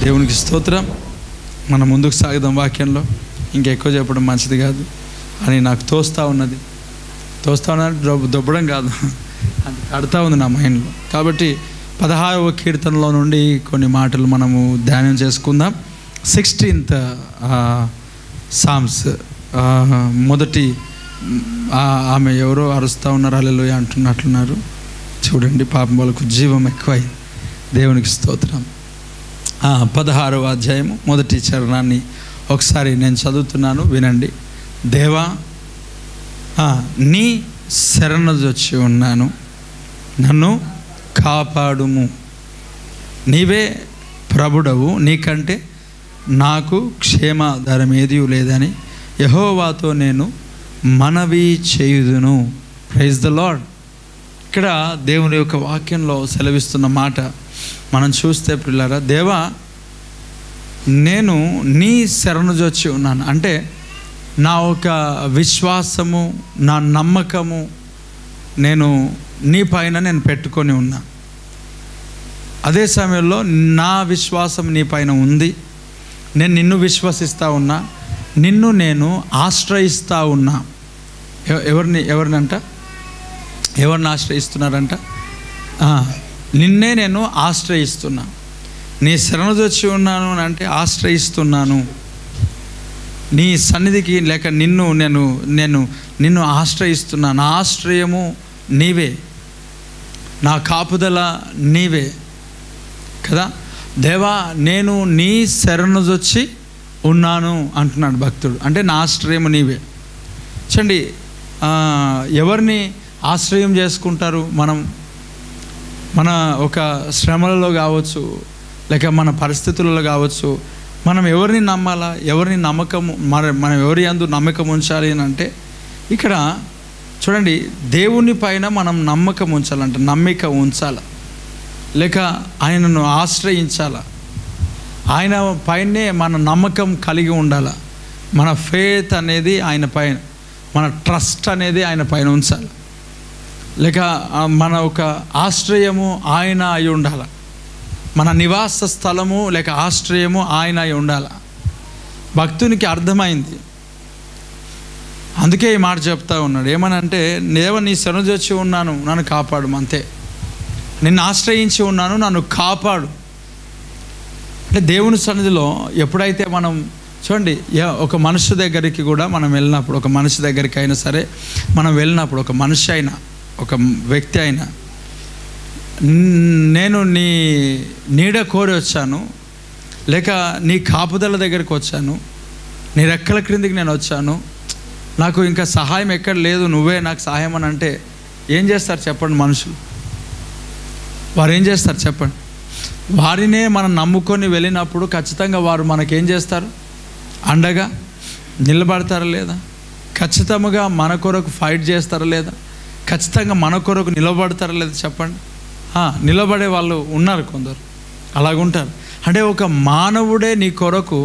దేవునికి స్తోత్రం మనం ముందుకు సాగుదాం వాక్యంలో ఇంకా ఎక్కువ చెప్పడం మంచిది కాదు అని నాకు తోస్తూ ఉన్నది తోస్తా ఉన్నది దొబ్బ- దొబ్బడం కాదు అది కడతా ఉంది నా మైండ్లో కాబట్టి పదహారవ కీర్తనలో నుండి కొన్ని మాటలు మనము ధ్యానం చేసుకుందాం సిక్స్టీన్త్ సామ్స్ మొదటి ఆ, ఆమె ఎవరో అరుస్తూ ఉన్నారు అల్లెలు అంటున్నట్లున్నారు చూడండి పాపం వాళ్ళకు జీవం ఎక్కువై దేవునికి స్తోత్రం ఆ, పదహారవ అధ్యాయము మొదటి చరణాన్ని ఒకసారి నేను చదువుతున్నాను వినండి దేవా ఆ, నీ శరణొచ్చి ఉన్నాను నన్ను కాపాడుము నీవే ప్రభుడవు నీకంటే నాకు క్షేమాధారం ఏది లేదని యహోవాతో నేను మనవి చేయుదును ప్రైజ్ ద లాడ్ ఇక్కడ దేవుని యొక్క వాక్యంలో సెలవిస్తున్న మాట మనం చూస్తే పిల్లరా దేవా నేను నీ శరణుజొచ్చి ఉన్నాను అంటే నా ఒక విశ్వాసము నా నమ్మకము నేను నీ పైన నేను పెట్టుకొని ఉన్నా అదే సమయంలో నా విశ్వాసం నీ పైన ఉంది నేను నిన్ను విశ్వసిస్తూ ఉన్నా నిన్ను నేను ఆశ్రయిస్తూ ఉన్నా ఎవ- ఎవరిని ఎవరినంట ఎవరిని ఆశ్రయిస్తున్నారంట ఆ, నిన్నే నేను ఆశ్రయిస్తున్నా నీ శరణుదొచ్చి ఉన్నాను అని అంటే ఆశ్రయిస్తున్నాను నీ సన్నిధికి లేక నిన్ను నేను నేను నిన్ను ఆశ్రయిస్తున్నా నా ఆశ్రయము నీవే నా కాపుదల నీవే కదా దేవా నేను నీ శరణుదొచ్చి ఉన్నాను అంటున్నాడు భక్తుడు అంటే నా ఆశ్రయము నీవే చూడండి ఆ, ఎవరిని ఆశ్రయం చేసుకుంటారు మనం మన ఒక శ్రమలలో కావచ్చు లేక మన పరిస్థితులలో కావచ్చు మనం ఎవరిని నమ్మాలా ఎవరిని నమ్మకం మన మనం ఎవరి అందు నమ్మకం ఉంచాలి అని అంటే ఇక్కడ చూడండి దేవుని పైన మనం నమ్మకం ఉంచాలంట నమ్మిక ఉంచాల లేక ఆయనను ఆశ్రయించాల ఆయన పైనే మన నమ్మకం కలిగి ఉండాల మన ఫేత్ అనేది ఆయన పైన మన ట్రస్ట్ అనేది ఆయన పైన ఉంచాలి లేక ఆ, మన ఒక ఆశ్రయము ఆయన అయి ఉండాల మన నివాస స్థలము లేక ఆశ్రయము ఆయన అయి ఉండాల భక్తునికి అర్థమైంది అందుకే ఈ మాట చెప్తా ఉన్నాడు ఏమనంటే నేవ నీ శనుజొచ్చి ఉన్నాను నన్ను కాపాడు అంతే నిన్ను ఆశ్రయించి ఉన్నాను నన్ను కాపాడు అంటే దేవుని సన్నిధిలో ఎప్పుడైతే మనం చూడండి ఏ- ఒక మనిషి దగ్గరికి కూడా మనం వెళ్ళినప్పుడు ఒక మనిషి దగ్గరికి అయినా సరే మనం వెళ్ళినప్పుడు ఒక మనిషి అయినా ఒక వ్యక్తి అయినా "న్- నేను నీ నీడ కోరి వచ్చాను లేక నీ కాపుదల దగ్గరికి వచ్చాను నీ రెక్కల క్రిందికి నేను వచ్చాను నాకు ఇంకా సహాయం ఎక్కడ లేదు నువ్వే నాకు సహాయం అని అంటే ఏం చేస్తారు చెప్పండి మనుషులు వారు ఏం చేస్తారు చెప్పండి వారినే మనం నమ్ముకొని వెళ్ళినప్పుడు ఖచ్చితంగా వారు మనకేం చేస్తారు అండగా నిలబడతారా లేదా ఖచ్చితంగా మన కొరకు ఫైట్ చేస్తారా లేదా ఖచ్చితంగా మన కొరకు నిలబడతారా లేదా చెప్పండి ఆ, నిలబడే వాళ్ళు ఉన్నారు కొందరు అలాగుంటారు అంటే ఒక మానవుడే నీ కొరకు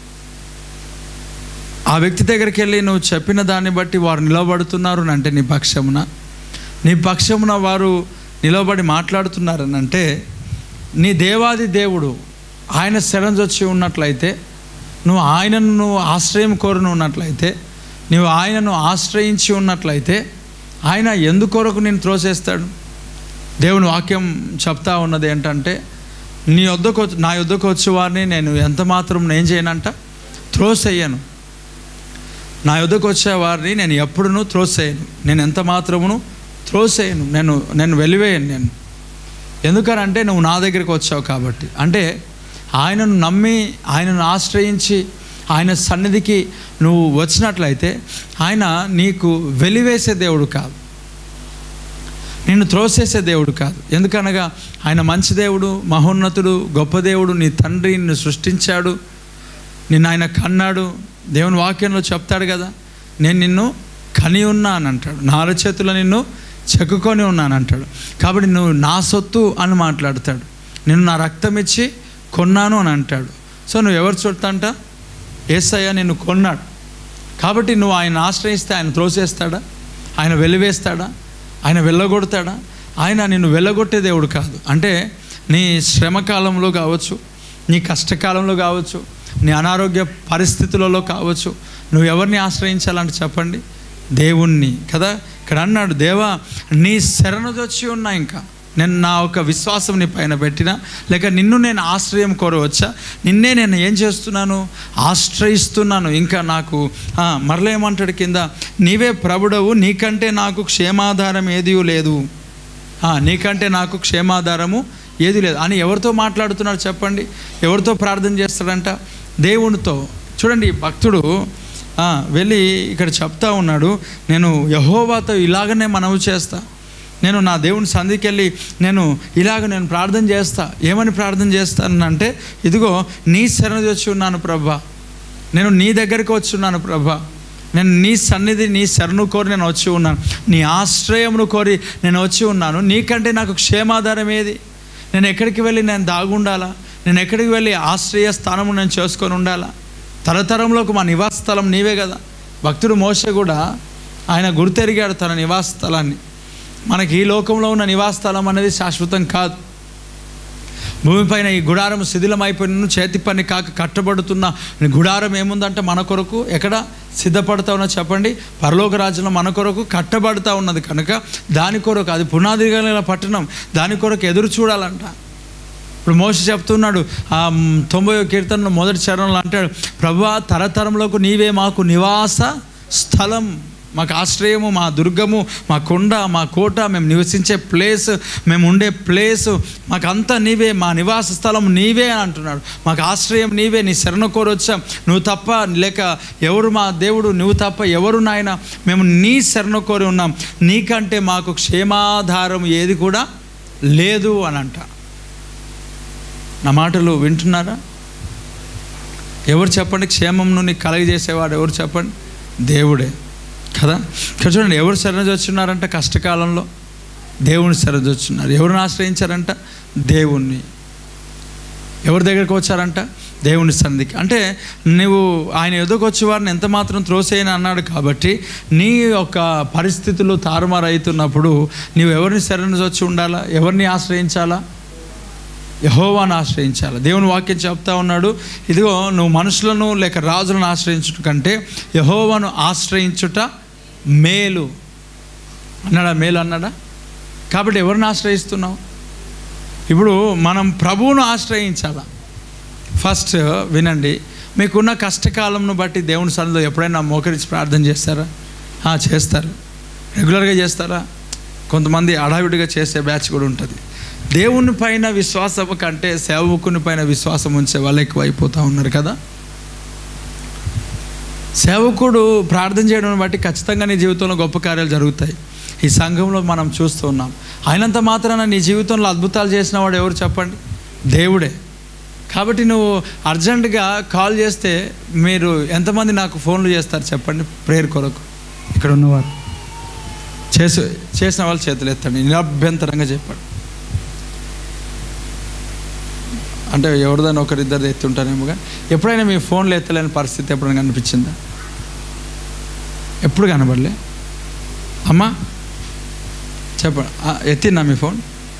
ఆ వ్యక్తి దగ్గరికి వెళ్ళి నువ్వు చెప్పిన దాన్ని బట్టి వారు నిలబడుతున్నారు అని అంటే నీ పక్షమున నీ పక్షమున వారు నిలబడి మాట్లాడుతున్నారని అంటే నీ దేవాది దేవుడు ఆయన శరణొచ్చి ఉన్నట్లయితే నువ్వు ఆయనను నువ్వు ఆశ్రయం కోరును ఉన్నట్లయితే నువ్వు ఆయనను ఆశ్రయించి ఉన్నట్లయితే ఆయన ఎందుకొరకు నేను త్రోసేస్తాడు దేవుని వాక్యం చెప్తా ఉన్నది ఏంటంటే నీ వద్దకు వచ్చి- నా యొద్దకు వచ్చే వారిని నేను ఎంత మాత్రం ఏం చేయనంట త్రోసేయను నా యొద్దకు వచ్చే వారిని నేను ఎప్పుడునూ త్రోసేయను నేను ఎంత మాత్రమును త్రోసేయను నేను నేను వెలివేయను నేను ఎందుకనంటే నువ్వు నా దగ్గరికి వచ్చావు కాబట్టి అంటే ఆయనను నమ్మి ఆయనను ఆశ్రయించి ఆయన సన్నిధికి నువ్వు వచ్చినట్లయితే ఆయన నీకు వెలివేసే దేవుడు కాదు నిన్ను త్రోసేసే దేవుడు కాదు ఎందుకనగా ఆయన మంచి దేవుడు మహోన్నతుడు గొప్ప దేవుడు నీ తండ్రి నిన్ను సృష్టించాడు నిన్ను ఆయన కన్నాడు దేవుని వాక్యంలో చెప్తాడు కదా నేను నిన్ను కని ఉన్నాను అంటాడు నా చేతుల్లో నిన్ను చెక్కుకొని ఉన్నాను అంటాడు కాబట్టి నువ్వు నా సొత్తు అని మాట్లాడతాడు నేను నా రక్తం ఇచ్చి కొన్నాను అని అంటాడు సో నువ్వు ఎవరు సొత్తు అంట ఏసయ్య నిన్ను కొన్నాడు కాబట్టి నువ్వు ఆయన ఆశ్రయిస్తే ఆయన త్రోసేస్తాడా ఆయన వెలివేస్తాడా ఆయన వెళ్ళగొడతాడా ఆయన నిన్ను వెళ్ళగొట్టే దేవుడు కాదు అంటే నీ శ్రమ కాలంలో కావచ్చు నీ కష్టకాలంలో కావచ్చు నీ అనారోగ్య పరిస్థితులలో కావచ్చు నువ్వు ఎవరిని ఆశ్రయించాలంటే చెప్పండి దేవుణ్ణి కదా ఇక్కడ అన్నాడు దేవా నీ శరణుదొచ్చి ఉన్నా ఇంకా నేను నా ఒక విశ్వాసం నీ పైన పెట్టినా లేక నిన్ను నేను ఆశ్రయం కోరవచ్చా నిన్నే నేను ఏం చేస్తున్నాను ఆశ్రయిస్తున్నాను ఇంకా నాకు ఆ, మరలా ఏమంటాడు కింద నీవే ప్రభుడవు నీకంటే నాకు క్షేమాధారం ఏదీ లేదు ఆ, నీకంటే నాకు క్షేమాధారము ఏది లేదు అని ఎవరితో మాట్లాడుతున్నాడు చెప్పండి ఎవరితో ప్రార్థన చేస్తాడంట దేవునితో చూడండి ఈ భక్తుడు ఆ, వెళ్ళి ఇక్కడ చెప్తా ఉన్నాడు నేను యహోవాతో ఇలాగనే మనవి చేస్తా నేను నా దేవుని సంధికి వెళ్ళి నేను ఇలాగ నేను ప్రార్థన చేస్తా ఏమని ప్రార్థన చేస్తానంటే ఇదిగో నీ శరణి వచ్చి ఉన్నాను ప్రభా నేను నీ దగ్గరికి వచ్చి ఉన్నాను ప్రభా నేను నీ సన్నిధి నీ శరణు కోరి నేను వచ్చి ఉన్నాను నీ ఆశ్రయమును కోరి నేను వచ్చి ఉన్నాను నీకంటే నాకు క్షేమాధారం ఏది నేను ఎక్కడికి వెళ్ళి నేను దాగుండాలా నేను ఎక్కడికి వెళ్ళి ఆశ్రయ స్థానము నేను చేసుకొని ఉండాలా తరతరంలోకి మా నివాస స్థలం నీవే కదా భక్తుడు మోస కూడా ఆయన గుర్తెరిగాడు తన నివాస స్థలాన్ని మనకి ఈ లోకంలో ఉన్న నివాస స్థలం అనేది శాశ్వతం కాదు భూమిపైన ఈ గుడారం శిథిలం అయిపోయిన చేతి పని కాక కట్టబడుతున్న గుడారం ఏముందంటే మన కొరకు ఎక్కడ సిద్ధపడతా ఉన్నా చెప్పండి పరలోక రాజ్యంలో మన కొరకు కట్టబడతా ఉన్నది కనుక దాని కొరకు అది పునాది కలిగిన పట్టణం దాని కొరకు ఎదురు చూడాలంట ఇప్పుడు మోస చెప్తున్నాడు ఆ మ్, తొంభై కీర్తనలో మొదటి చరణంలో అంటాడు ప్రభా తరతరంలోకి నీవే మాకు నివాస స్థలం మాకు ఆశ్రయము మా దుర్గము మా కొండ మా కోట మేము నివసించే ప్లేస్ మేము ఉండే ప్లేస్ మాకంతా నీవే మా నివాస స్థలం నీవే అని అంటున్నాడు మాకు ఆశ్రయం నీవే నీ శరణ కోరొచ్చాం నువ్వు తప్ప లేక ఎవరు మా దేవుడు నువ్వు తప్ప ఎవరు నాయన మేము నీ శరణ కోరి ఉన్నాం నీకంటే మాకు క్షేమాధారం ఏది కూడా లేదు అని అంట నా మాటలు వింటున్నారా ఎవరు చెప్పండి క్షేమంను నీకు కలగజేసేవాడు ఎవరు చెప్పండి దేవుడే కదా ఇక్కడ చూడండి ఎవరు శరణజొచ్చున్నారంట కష్టకాలంలో దేవుని శరణజొచ్చున్నారు ఎవరిని ఆశ్రయించారంట దేవుణ్ణి ఎవరి దగ్గరికి వచ్చారంట దేవుని సన్నిధికి అంటే నువ్వు ఆయన ఎదుకు వచ్చే వారిని ఎంత మాత్రం త్రోసేయని అన్నాడు కాబట్టి నీ యొక్క పరిస్థితులు తారుమారైతున్నప్పుడు నీవు ఎవరిని శరణు వచ్చి ఉండాలా ఎవరిని ఆశ్రయించాలా యహోవాను ఆశ్రయించాలి దేవుని వాక్యం చెప్తా ఉన్నాడు ఇదిగో నువ్వు మనుషులను లేక రాజులను ఆశ్రయించుట కంటే యహోవాను ఆశ్రయించుట మేలు అన్నాడా మేలు అన్నాడా కాబట్టి ఎవరిని ఆశ్రయిస్తున్నావు ఇప్పుడు మనం ప్రభువును ఆశ్రయించాల ఫస్ట్ వినండి మీకున్న కష్టకాలంను బట్టి దేవుని సన్నిధిలో ఎప్పుడైనా మోకరించి ప్రార్థన చేస్తారా ఆ, చేస్తారు రెగ్యులర్గా చేస్తారా కొంతమంది అడావిడిగా చేసే బ్యాచ్ కూడా ఉంటుంది దేవుని పైన విశ్వాసం కంటే సేవకుని పైన విశ్వాసం ఉంచే వాళ్ళు ఎక్కువ అయిపోతూ ఉన్నారు కదా సేవకుడు ప్రార్థన చేయడం బట్టి ఖచ్చితంగా నీ జీవితంలో గొప్ప కార్యాలు జరుగుతాయి ఈ సంఘంలో మనం చూస్తూ ఉన్నాం అయినంత మాత్రాన నీ జీవితంలో అద్భుతాలు చేసిన వాడు ఎవరు చెప్పండి దేవుడే కాబట్టి నువ్వు అర్జెంటుగా కాల్ చేస్తే మీరు ఎంతమంది నాకు ఫోన్లు చేస్తారు చెప్పండి ప్రేయర్ కొరకు ఇక్కడ ఉన్నవారు చేసి చేసిన వాళ్ళు చేతులు ఎత్తండి నిరభ్యంతరంగా చెప్పాడు అంటే ఎవరిదైనా ఒకరిద్దరు ఎత్తుంటారేమో కానీ ఎప్పుడైనా మీ ఫోన్లు ఎత్తలేని పరిస్థితి ఎప్పుడైనా కనిపించిందా ఎప్పుడు కనబడలే అమ్మా చెప్పండి ఆ, ఎత్తిందా మీ ఫోన్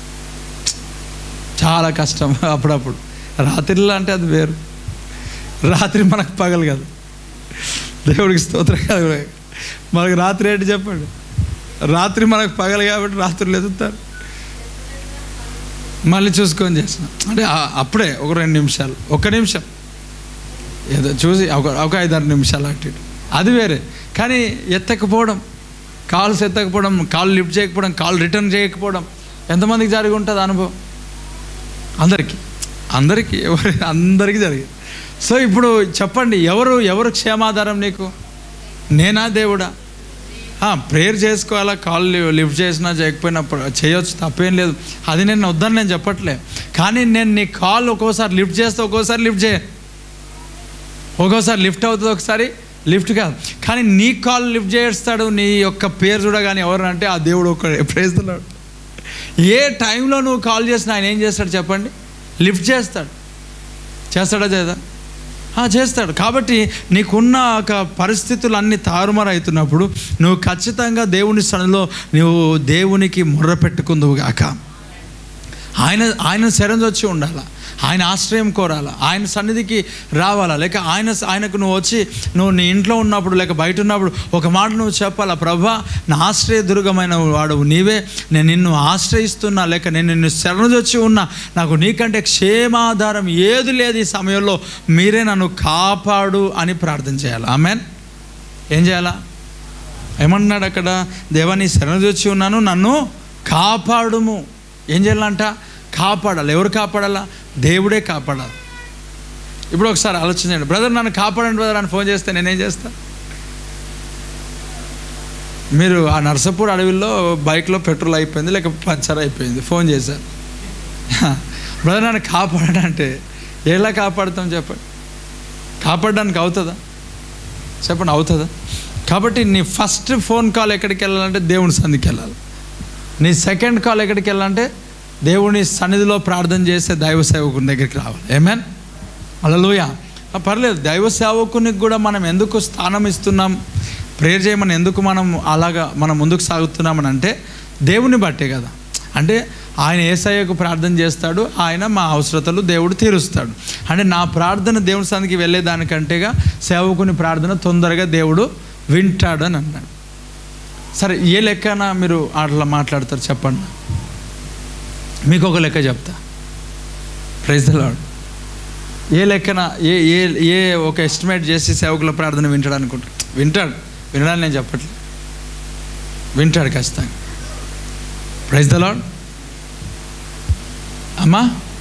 చాలా కష్టం అప్పుడప్పుడు రాత్రిలో అంటే అది వేరు రాత్రి మనకు పగలు కాదు దేవుడికి స్తోత్రం కాదు మనకు రాత్రి ఏంటి చెప్పండి రాత్రి మనకు పగలు కాబట్టి రాత్రులు ఎదుగుతారు మళ్ళీ చూసుకొని చేసిన అంటే ఆ- అప్పుడే ఒక రెండు నిమిషాలు ఒక నిమిషం ఏదో చూసి ఒక ఒక ఐదారు నిమిషాలు అటు ఇటు. అది వేరే కానీ ఎత్తకపోవడం కాల్స్ ఎత్తకపోవడం కాల్ లిఫ్ట్ చేయకపోవడం కాల్ రిటర్న్ చేయకపోవడం ఎంతమందికి జరిగి ఉంటుంది అనుభవం అందరికీ అందరికీ ఎవరు అందరికీ జరిగింది సో ఇప్పుడు చెప్పండి ఎవరు ఎవరు క్షేమాధారం నీకు నేనా దేవుడా ప్రేయర్ చేసుకోవాలా కాల్ లిఫ్ట్ చేసినా చేయకపోయినా ప్ర- చేయొచ్చు తప్పేం లేదు అది నేను వద్దని నేను చెప్పట్లే కానీ నేను నీ కాల్ ఒక్కోసారి లిఫ్ట్ చేస్తే ఒక్కోసారి లిఫ్ట్ చేయ ఒక్కోసారి లిఫ్ట్ అవుతుంది ఒకసారి లిఫ్ట్ కాదు కానీ నీ కాల్ లిఫ్ట్ చేస్తాడు నీ యొక్క పేరు చూడగానే ఎవరు అంటే ఆ దేవుడు ఒక్కడే ప్రేస్తున్నాడు ఏ టైంలో నువ్వు కాల్ చేసినా ఆయన ఏం చేస్తాడు చెప్పండి లిఫ్ట్ చేస్తాడు చేస్తాడా చేయదా ఆ, చేస్తాడు కాబట్టి నీకున్న ఒక పరిస్థితులు అన్నీ తారుమారు అవుతున్నప్పుడు నువ్వు ఖచ్చితంగా దేవుని స్థలంలో నువ్వు దేవునికి మొర్ర పెట్టుకుందువు గాక ఆయన ఆయన శరణొచ్చి ఉండాలా ఆయన ఆశ్రయం కోరాలా ఆయన సన్నిధికి రావాలా లేక ఆయన ఆయనకు నువ్వు వచ్చి నువ్వు నీ ఇంట్లో ఉన్నప్పుడు లేక బయట ఉన్నప్పుడు ఒక మాట నువ్వు చెప్పాలా ప్రభా నా ఆశ్రయ దుర్గమైన వాడు నీవే నేను నిన్ను ఆశ్రయిస్తున్నా లేక నేను నిన్ను శరణొచ్చి ఉన్నా నాకు నీకంటే క్షేమాధారం ఏది లేదు ఈ సమయంలో మీరే నన్ను కాపాడు అని ప్రార్థన చేయాలి ఆమెన్ ఏం చేయాలా ఏమన్నాడు అక్కడ దేవా నీ శరణొచ్చి ఉన్నాను నన్ను కాపాడుము ఏం చేయాలంట కాపాడాలి ఎవరు కాపాడాలా దేవుడే కాపాడాలి ఇప్పుడు ఒకసారి ఆలోచించండి బ్రదర్ నన్ను కాపాడండి బ్రదర్ అని ఫోన్ చేస్తే నేనేం చేస్తా మీరు ఆ నర్సపూర్ అడవిలో బైక్లో పెట్రోల్ అయిపోయింది లేక పంచర్ అయిపోయింది ఫోన్ చేశారు బ్రదర్ నన్ను కాపాడండి అంటే ఎలా కాపాడుతాం చెప్పండి కాపాడడానికి అవుతుందా చెప్పండి అవుతుందా కాబట్టి నీ ఫస్ట్ ఫోన్ కాల్ ఎక్కడికి వెళ్ళాలంటే దేవుని సన్నిధికి వెళ్ళాలి నీ సెకండ్ కాల్ ఎక్కడికి వెళ్ళాలంటే దేవుని సన్నిధిలో ప్రార్థన చేసే దైవ సేవకుని దగ్గరికి రావాలి ఏమేన్ అలలోయ పర్లేదు దైవ సేవకునికి కూడా మనం ఎందుకు స్థానం ఇస్తున్నాం ప్రేయర్ చేయమని ఎందుకు మనం అలాగా మనం ముందుకు సాగుతున్నామని అంటే దేవుని బట్టే కదా అంటే ఆయన ఏసయ్యకు ప్రార్థన చేస్తాడు ఆయన మా అవసరతలు దేవుడు తీరుస్తాడు అంటే నా ప్రార్థన దేవుని సన్నిధికి వెళ్ళేదానికంటేగా సేవకుని ప్రార్థన తొందరగా దేవుడు వింటాడు అని అన్నాడు సరే ఏ లెక్కన మీరు అట్లా మాట్లాడతారు చెప్పండి మీకు ఒక లెక్క చెప్తా ప్రైజ్ లాడ్ ఏ లెక్కన ఏ ఏ ఏ ఒక ఎస్టిమేట్ చేసి సేవకుల ప్రార్థన వింటాడు అనుకుంటా వింటాడు వినడానికి నేను చెప్పట్లేదు వింటాడు ఖచ్చితంగా ప్రైజ్ ద లాడ్ అమ్మా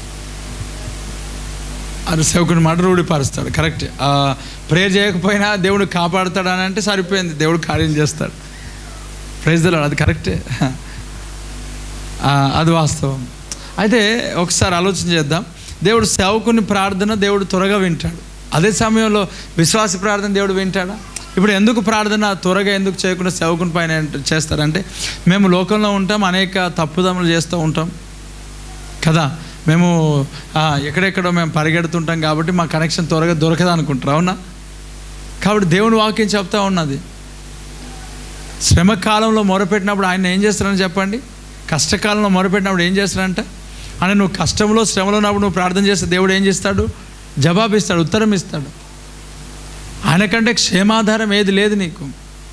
అది సేవకుని మాట రూఢిపరుస్తాడు కరెక్ట్ ప్రేయర్ చేయకపోయినా దేవుడు కాపాడుతాడు అని అంటే సరిపోయింది దేవుడు కార్యం చేస్తాడు ప్రైజ్ ద లాడ్ అది కరెక్టే ఆ, అది వాస్తవం అయితే ఒకసారి ఆలోచన చేద్దాం దేవుడు సేవకుని ప్రార్థన దేవుడు త్వరగా వింటాడు అదే సమయంలో విశ్వాస ప్రార్థన దేవుడు వింటాడా ఇప్పుడు ఎందుకు ప్రార్థన త్వరగా ఎందుకు చేయకుండా సేవకుని పైన ఏంట- చేస్తారంటే మేము లోకంలో ఉంటాం అనేక తప్పుదములు చేస్తూ ఉంటాం కదా మేము ఆ, ఎక్కడెక్కడో మేము పరిగెడుతుంటాం కాబట్టి మా కనెక్షన్ త్వరగా దొరకదు అనుకుంటారు అవునా కాబట్టి దేవుని వాక్యం చెప్తా ఉన్నది శ్రమ కాలంలో మొరపెట్టినప్పుడు ఆయన ఏం చేస్తారని చెప్పండి కష్టకాలంలో మొరపెట్టినప్పుడు ఏం చేస్తాడంట అని నువ్వు కష్టంలో శ్రమలో ఉన్నప్పుడు నువ్వు ప్రార్థన చేస్తే దేవుడు ఏం చేస్తాడు జవాబు ఇస్తాడు ఉత్తరం ఇస్తాడు ఆయనకంటే క్షేమాధారం ఏది లేదు నీకు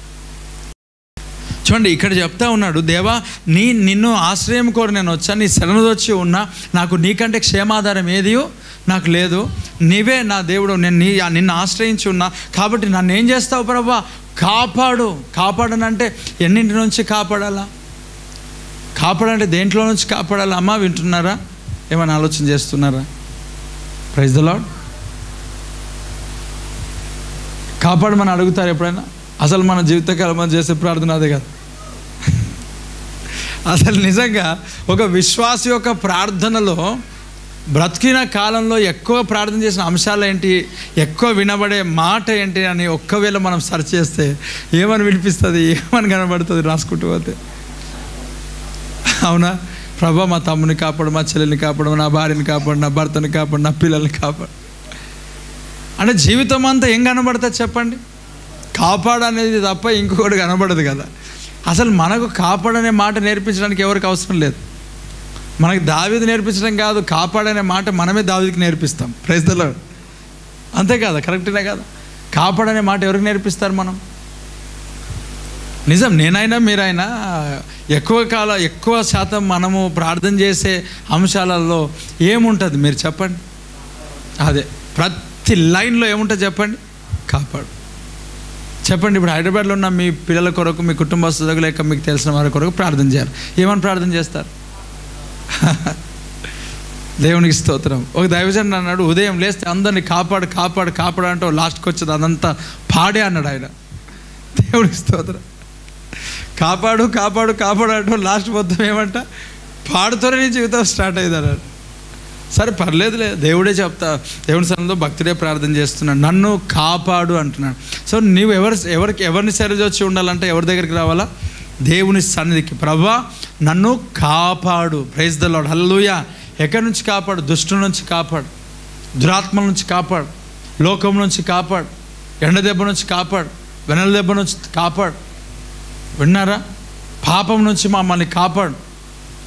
చూడండి ఇక్కడ చెప్తా ఉన్నాడు దేవా నీ నిన్ను ఆశ్రయం కోరి నేను వచ్చాను నీ శరణు వచ్చి ఉన్నా నాకు నీకంటే క్షేమాధారం ఏదియో నాకు లేదు నీవే నా దేవుడు నేను నీ నిన్ను ఆశ్రయించి ఉన్నా కాబట్టి నన్ను ఏం చేస్తావు ప్రభా కాపాడు కాపాడనంటే ఎన్నింటి నుంచి కాపాడాలా కాపాడంటే దేంట్లో నుంచి కాపాడాలా అమ్మా వింటున్నారా ఏమైనా ఆలోచన చేస్తున్నారా ప్రైజ్ ద లాడ్ కాపాడమని అడుగుతారు ఎప్పుడైనా అసలు మన జీవితకాలం మనం చేసే ప్రార్థన అదే కదా అసలు నిజంగా ఒక విశ్వాస యొక్క ప్రార్థనలో బ్రతికిన కాలంలో ఎక్కువ ప్రార్థన చేసిన అంశాలు ఏంటి ఎక్కువ వినబడే మాట ఏంటి అని ఒక్కవేళ మనం సెర్చ్ చేస్తే ఏమని వినిపిస్తుంది ఏమని కనబడుతుంది రాసుకుంటూ పోతే అవునా ప్రభా మా తమ్ముని కాపాడు మా చెల్లెల్ని కాపాడు నా భార్యని కాపాడు నా భర్తని కాపాడు నా పిల్లల్ని కాపాడు అంటే జీవితం అంతా ఏం కనబడుతుంది చెప్పండి కాపాడు అనేది తప్ప ఇంకొకటి కనబడదు కదా అసలు మనకు కాపాడనే మాట నేర్పించడానికి ఎవరికి అవసరం లేదు మనకి దావీది నేర్పించడం కాదు కాపాడనే మాట మనమే దావీదికి నేర్పిస్తాం ప్రైజ్దలో అంతే కదా కరెక్టేనే కదా కాపాడనే మాట ఎవరికి నేర్పిస్తారు మనం నిజం నేనైనా మీరైనా ఎక్కువ కాలం ఎక్కువ శాతం మనము ప్రార్థన చేసే అంశాలలో ఏముంటుంది మీరు చెప్పండి అదే ప్రతి లైన్లో ఏముంటుంది చెప్పండి కాపాడు చెప్పండి ఇప్పుడు హైదరాబాద్లో ఉన్న మీ పిల్లల కొరకు మీ కుటుంబస్తులకు లేక మీకు తెలిసిన వారి కొరకు ప్రార్థన చేయాలి ఏమని ప్రార్థన చేస్తారు దేవునికి స్తోత్రం ఒక దైవజన్ అన్నాడు ఉదయం లేస్తే అందరిని కాపాడు కాపాడు కాపాడు అంటే లాస్ట్కి వచ్చేది అదంతా పాడే అన్నాడు ఆయన దేవునికి స్తోత్రం కాపాడు కాపాడు కాపాడు అంటూ లాస్ట్ మొత్తం ఏమంట పాడుతూనే నీ జీవితం స్టార్ట్ అయ్యింది అన్నాడు సరే పర్లేదులే దేవుడే చెప్తా దేవుని సన్నిధిలో భక్తుడే ప్రార్థన చేస్తున్నాడు నన్ను కాపాడు అంటున్నాడు సో నీవు ఎవరు ఎవరికి ఎవరిని సరిచి వచ్చి ఉండాలంటే ఎవరి దగ్గరికి రావాలా దేవుని సన్నిధికి ప్రభా నన్ను కాపాడు ప్రైజ్ ద లాడ్ హల్లూయా ఎక్కడి నుంచి కాపాడు దుష్టు నుంచి కాపాడు దురాత్మల నుంచి కాపాడు లోకం నుంచి కాపాడు ఎండ దెబ్బ నుంచి కాపాడు వెనల దెబ్బ నుంచి కాపాడు విన్నారా పాపం నుంచి మమ్మల్ని కాపాడు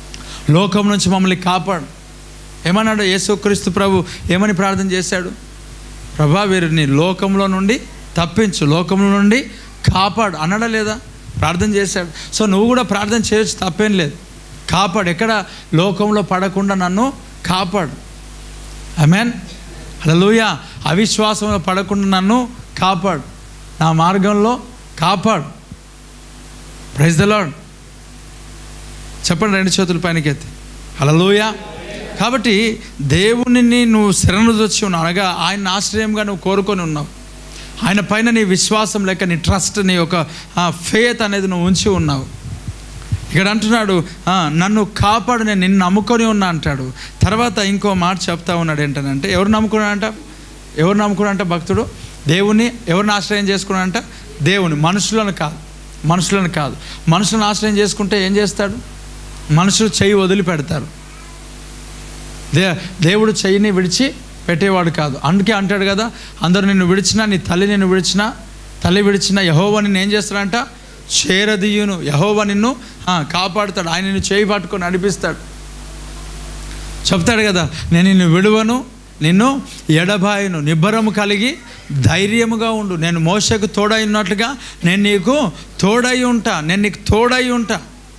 లోకం నుంచి మమ్మల్ని కాపాడు ఏమన్నాడు యేసుక్రీస్తు ప్రభు ఏమని ప్రార్థన చేశాడు ప్రభా వీరిని లోకంలో నుండి తప్పించు లోకంలో నుండి కాపాడు అన్నాడా లేదా ప్రార్థన చేశాడు సో నువ్వు కూడా ప్రార్థన చేయొచ్చు తప్పేం లేదు కాపాడు ఎక్కడ లోకంలో పడకుండా నన్ను కాపాడు ఆమెన్ హల్లెలూయ అవిశ్వాసంలో పడకుండా నన్ను కాపాడు నా మార్గంలో కాపాడు ప్రైజ్ ద లాడ్ చెప్పండి రెండు చేతుల పైనకెత్తి హల్లెలూయ కాబట్టి దేవునిని నువ్వు శరణు వచ్చి ఉన్నావు అనగా ఆయన ఆశ్రయంగా నువ్వు కోరుకొని ఉన్నావు ఆయన పైన నీ విశ్వాసం లేక నీ ట్రస్ట్ నీ యొక్క ఫేత్ అనేది నువ్వు ఉంచి ఉన్నావు ఇక్కడ అంటున్నాడు "ఆ, నన్ను కాపాడు నేను నిన్ను నమ్ముకొని ఉన్నా అంటాడు తర్వాత ఇంకో మాట చెప్తా ఉన్నాడు ఏంటనంటే ఎవరు నమ్ముకున్నాడంట ఎవరు నమ్ముకున్నాడంట భక్తుడు దేవుని ఎవరిని ఆశ్రయం చేసుకున్నాడంట దేవుని మనుషులను కాదు మనుషులను కాదు మనుషులను ఆశ్రయం చేసుకుంటే ఏం చేస్తాడు మనుషులు చెయ్యి వదిలిపెడతారు దే దేవుడు చెయ్యిని విడిచి పెట్టేవాడు కాదు అందుకే అంటాడు కదా అందరూ నిన్ను విడిచినా నీ తల్లి నిన్ను విడిచినా తల్లి విడిచినా యహోవా నిన్ను ఏం చేస్తాడంట చేరదీయును యహోవా నిన్ను ఆ, కాపాడుతాడు ఆయన నిన్ను చేయి పట్టుకొని నడిపిస్తాడు చెప్తాడు కదా నేను నిన్ను విడువను నిన్ను ఎడబాయను నిబ్బరము కలిగి ధైర్యముగా ఉండు నేను మోసకు తోడై ఉన్నట్లుగా నేను నీకు తోడై ఉంటా నేను నీకు తోడై ఉంటా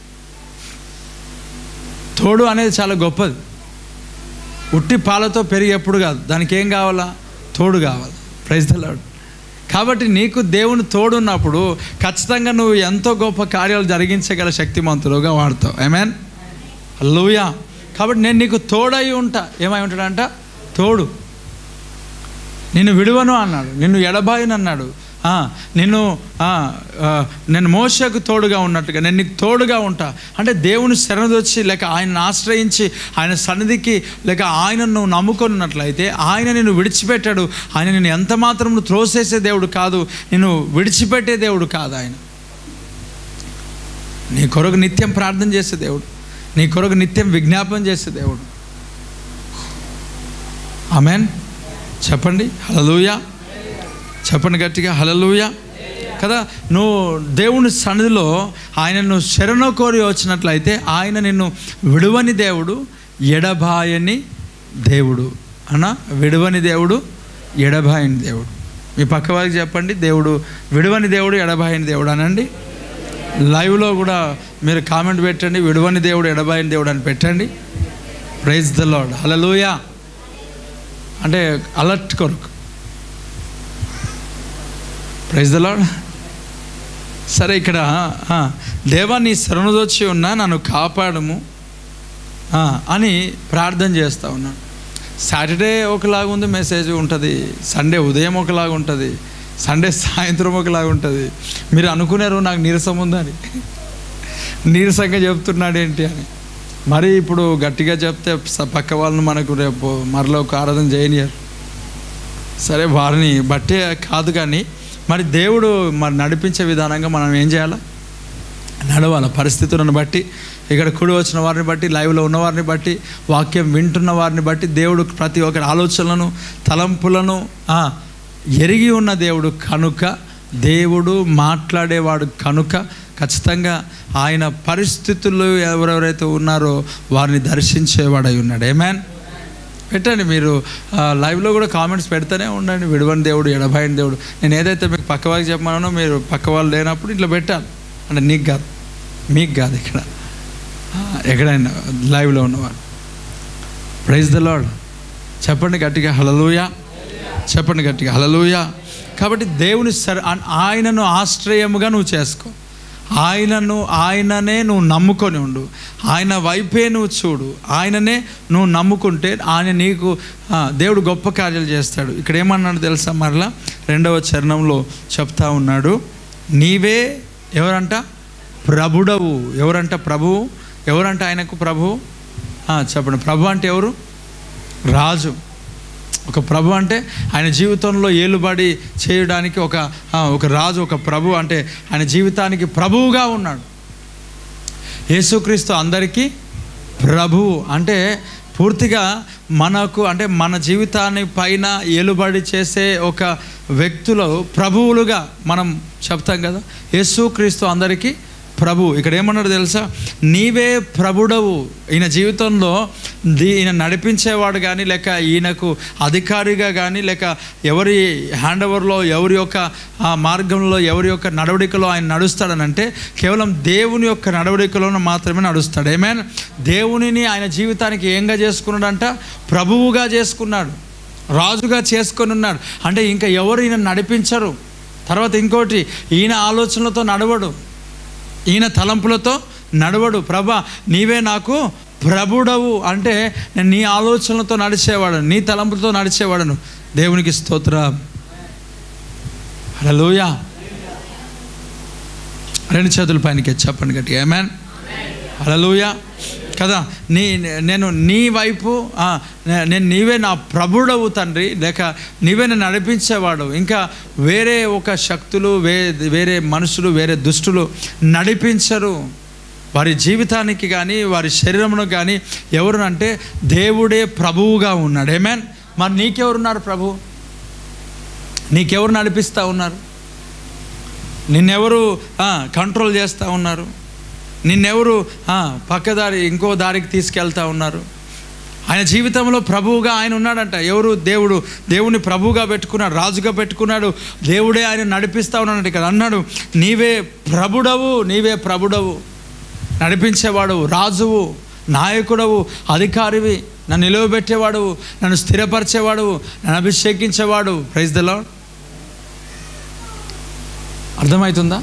తోడు అనేది చాలా గొప్పది ఉట్టి పాలతో పెరిగేప్పుడు కాదు దానికి ఏం కావాలా తోడు కావాలి ప్రైజ్ లాడ్ కాబట్టి నీకు దేవుని తోడు ఉన్నప్పుడు ఖచ్చితంగా నువ్వు ఎంతో గొప్ప కార్యాలు జరిగించగల శక్తిమంతులుగా వాడతావు ఐమేన్ లూయా కాబట్టి నేను నీకు తోడై ఉంటా ఏమై ఉంటాడంట తోడు నిన్ను విడువను అన్నాడు నిన్ను ఎడబాయను అన్నాడు ఆ, నిన్ను ఆ, ఆ, నేను మోసకు తోడుగా ఉన్నట్టుగా నేను నీకు తోడుగా ఉంటా అంటే దేవుని శరణదొచ్చి లేక ఆయనను ఆశ్రయించి ఆయన సన్నిధికి లేక ఆయనను నువ్వు నమ్ముకున్నట్లయితే ఆయన నిన్ను విడిచిపెట్టాడు ఆయన నిన్ను ఎంత మాత్రం నువ్వు త్రోసేసే దేవుడు కాదు నిన్ను విడిచిపెట్టే దేవుడు కాదు ఆయన నీ కొరకు నిత్యం ప్రార్థన చేసే దేవుడు నీ కొరకు నిత్యం విజ్ఞాపన చేసే దేవుడు ఆమెన్ చెప్పండి హలలుయా చెప్పండి గట్టిగా హలలుయా కదా నువ్వు దేవుని సన్నిధిలో ఆయనను శరణు కోరి వచ్చినట్లయితే ఆయన నిన్ను విడువని దేవుడు ఎడబాయని దేవుడు అన్న విడువని దేవుడు ఎడబాయని దేవుడు మీ పక్క వారికి చెప్పండి దేవుడు విడువని దేవుడు ఎడబాయని దేవుడు అనండి లైవ్లో కూడా మీరు కామెంట్ పెట్టండి విడువని దేవుడు ఎడబాయని దేవుడు అని పెట్టండి ప్రైజ్ ద లాడ్ హలలుయా అంటే అలర్ట్ కొరకు ప్రైజ్ ద లాడ్ సరే ఇక్కడ ఆ, దేవా నీ శరణుదొచ్చి ఉన్నా నన్ను కాపాడము ఆ, అని ప్రార్థన చేస్తూ ఉన్నాను సాటర్డే ఒకలాగా ఉంది మెసేజ్ ఉంటుంది సండే ఉదయం ఒకలాగా ఉంటుంది సండే సాయంత్రం ఒకలాగా ఉంటుంది మీరు అనుకున్నారు నాకు నీరసం ఉందని నీరసంగా చెప్తున్నాడు ఏంటి అని మరి ఇప్పుడు గట్టిగా చెప్తే స- పక్క వాళ్ళని మనకు రేపు మరలో ఒక ఆరాధన చేయనియరు సరే వారిని బట్టే కాదు కానీ మరి దేవుడు మరి నడిపించే విధానంగా మనం ఏం చేయాలా నడవాల పరిస్థితులను బట్టి ఇక్కడ కుడి వచ్చిన వారిని బట్టి లైవ్లో ఉన్న వారిని బట్టి వాక్యం వింటున్న వారిని బట్టి దేవుడు ప్రతి ఒక్కరి ఆలోచనలను తలంపులను ఆ, ఎరిగి ఉన్న దేవుడు కనుక దేవుడు మాట్లాడేవాడు కనుక ఖచ్చితంగా ఆయన పరిస్థితుల్లో ఎవరెవరైతే ఉన్నారో వారిని దర్శించేవాడై ఉన్నాడు ఏమేన్ పెట్టండి మీరు ఆ, లైవ్లో కూడా కామెంట్స్ పెడతానే ఉండండి విడవని దేవుడు ఎడబాయిన దేవుడు నేను ఏదైతే మీకు పక్క వాళ్ళకి చెప్పమన్నానో మీరు పక్క వాళ్ళు లేనప్పుడు ఇట్లా పెట్టాలి అంటే నీకు కాదు మీకు కాదు ఇక్కడ ఆ, ఎక్కడైనా లైవ్లో ఉన్నవాడు ప్రైజ్ ద లాడ్ చెప్పండి గట్టిగా హలలుయా చెప్పండి గట్టిగా హలలుయా కాబట్టి దేవుని సర్ ఆ- ఆయనను ఆశ్రయముగా నువ్వు చేసుకో ఆయనను ఆయననే నువ్వు నమ్ముకొని ఉండు ఆయన వైపే నువ్వు చూడు ఆయననే నువ్వు నమ్ముకుంటే ఆయన నీకు ఆ, దేవుడు గొప్ప కార్యాలు చేస్తాడు ఇక్కడ ఏమన్నాడు తెలుసా మరలా రెండవ చరణంలో చెప్తా ఉన్నాడు నీవే ఎవరంట ప్రభుడవు ఎవరంట ప్రభువు ఎవరంట ఆయనకు ప్రభువు ఆ, చెప్పండి ప్రభు అంటే ఎవరు రాజు ఒక ప్రభు అంటే ఆయన జీవితంలో ఏలుబడి చేయడానికి ఒక ఆ, ఒక రాజు ఒక ప్రభు అంటే ఆయన జీవితానికి ప్రభువుగా ఉన్నాడు యేసుక్రీస్తు అందరికీ ప్రభువు అంటే పూర్తిగా మనకు అంటే మన జీవితాన్ని పైన ఏలుబడి చేసే ఒక వ్యక్తులు ప్రభువులుగా మనం చెప్తాం కదా యేసుక్రీస్తు అందరికీ ప్రభు ఇక్కడ ఏమన్నాడు తెలుసా నీవే ప్రభుడవు ఈయన జీవితంలో దీ ఈయన నడిపించేవాడు కానీ లేక ఈయనకు అధికారిగా కానీ లేక ఎవరి హ్యాండ్ ఓవర్లో ఎవరి యొక్క ఆ మార్గంలో ఎవరి యొక్క నడవడికలో ఆయన నడుస్తాడనంటే కేవలం దేవుని యొక్క నడవడికలోనే మాత్రమే నడుస్తాడు ఏమైనా దేవునిని ఆయన జీవితానికి ఏంగా చేసుకున్నాడంట ప్రభువుగా చేసుకున్నాడు రాజుగా చేసుకొని ఉన్నాడు అంటే ఇంకా ఎవరు ఈయన నడిపించరు తర్వాత ఇంకోటి ఈయన ఆలోచనలతో నడవడు ఈయన తలంపులతో నడవడు ప్రభా నీవే నాకు ప్రభుడవు అంటే నేను నీ ఆలోచనలతో నడిచేవాడు నీ తలంపులతో నడిచేవాడను దేవునికి స్తోత్రం హలోయా రెండు చేతుల పైనకి చెప్పండి గట్టిగా ఏమేన్ హలోయా కదా నీ నేను నీ వైపు ఆ, నే- నేను నీవే నా ప్రభుడవు తండ్రి లేక నీవే నన్ను నడిపించేవాడు ఇంకా వేరే ఒక శక్తులు వే వేరే మనుషులు వేరే దుష్టులు నడిపించరు వారి జీవితానికి కానీ వారి శరీరమును కానీ ఎవరు అంటే దేవుడే ప్రభువుగా ఉన్నాడు ఏమేన్ మరి నీకెవరున్నారు ప్రభు నీకెవరు నడిపిస్తూ ఉన్నారు నిన్నెవరు ఆ, కంట్రోల్ చేస్తూ ఉన్నారు నిన్నెవరు ఆ, పక్కదారి ఇంకో దారికి తీసుకెళ్తా ఉన్నారు ఆయన జీవితంలో ప్రభువుగా ఆయన ఉన్నాడంట ఎవరు దేవుడు దేవుని ప్రభువుగా పెట్టుకున్నాడు రాజుగా పెట్టుకున్నాడు దేవుడే ఆయన నడిపిస్తా ఉన్నాడు ఇక్కడ అన్నాడు నీవే ప్రభుడవు నీవే ప్రభుడవు నడిపించేవాడు రాజువు నాయకుడవు అధికారివి నన్ను నిలువబెట్టేవాడు నన్ను స్థిరపరిచేవాడు నన్ను అభిషేకించేవాడు ప్రైజ్ ద లార్డ్ అర్థమవుతుందా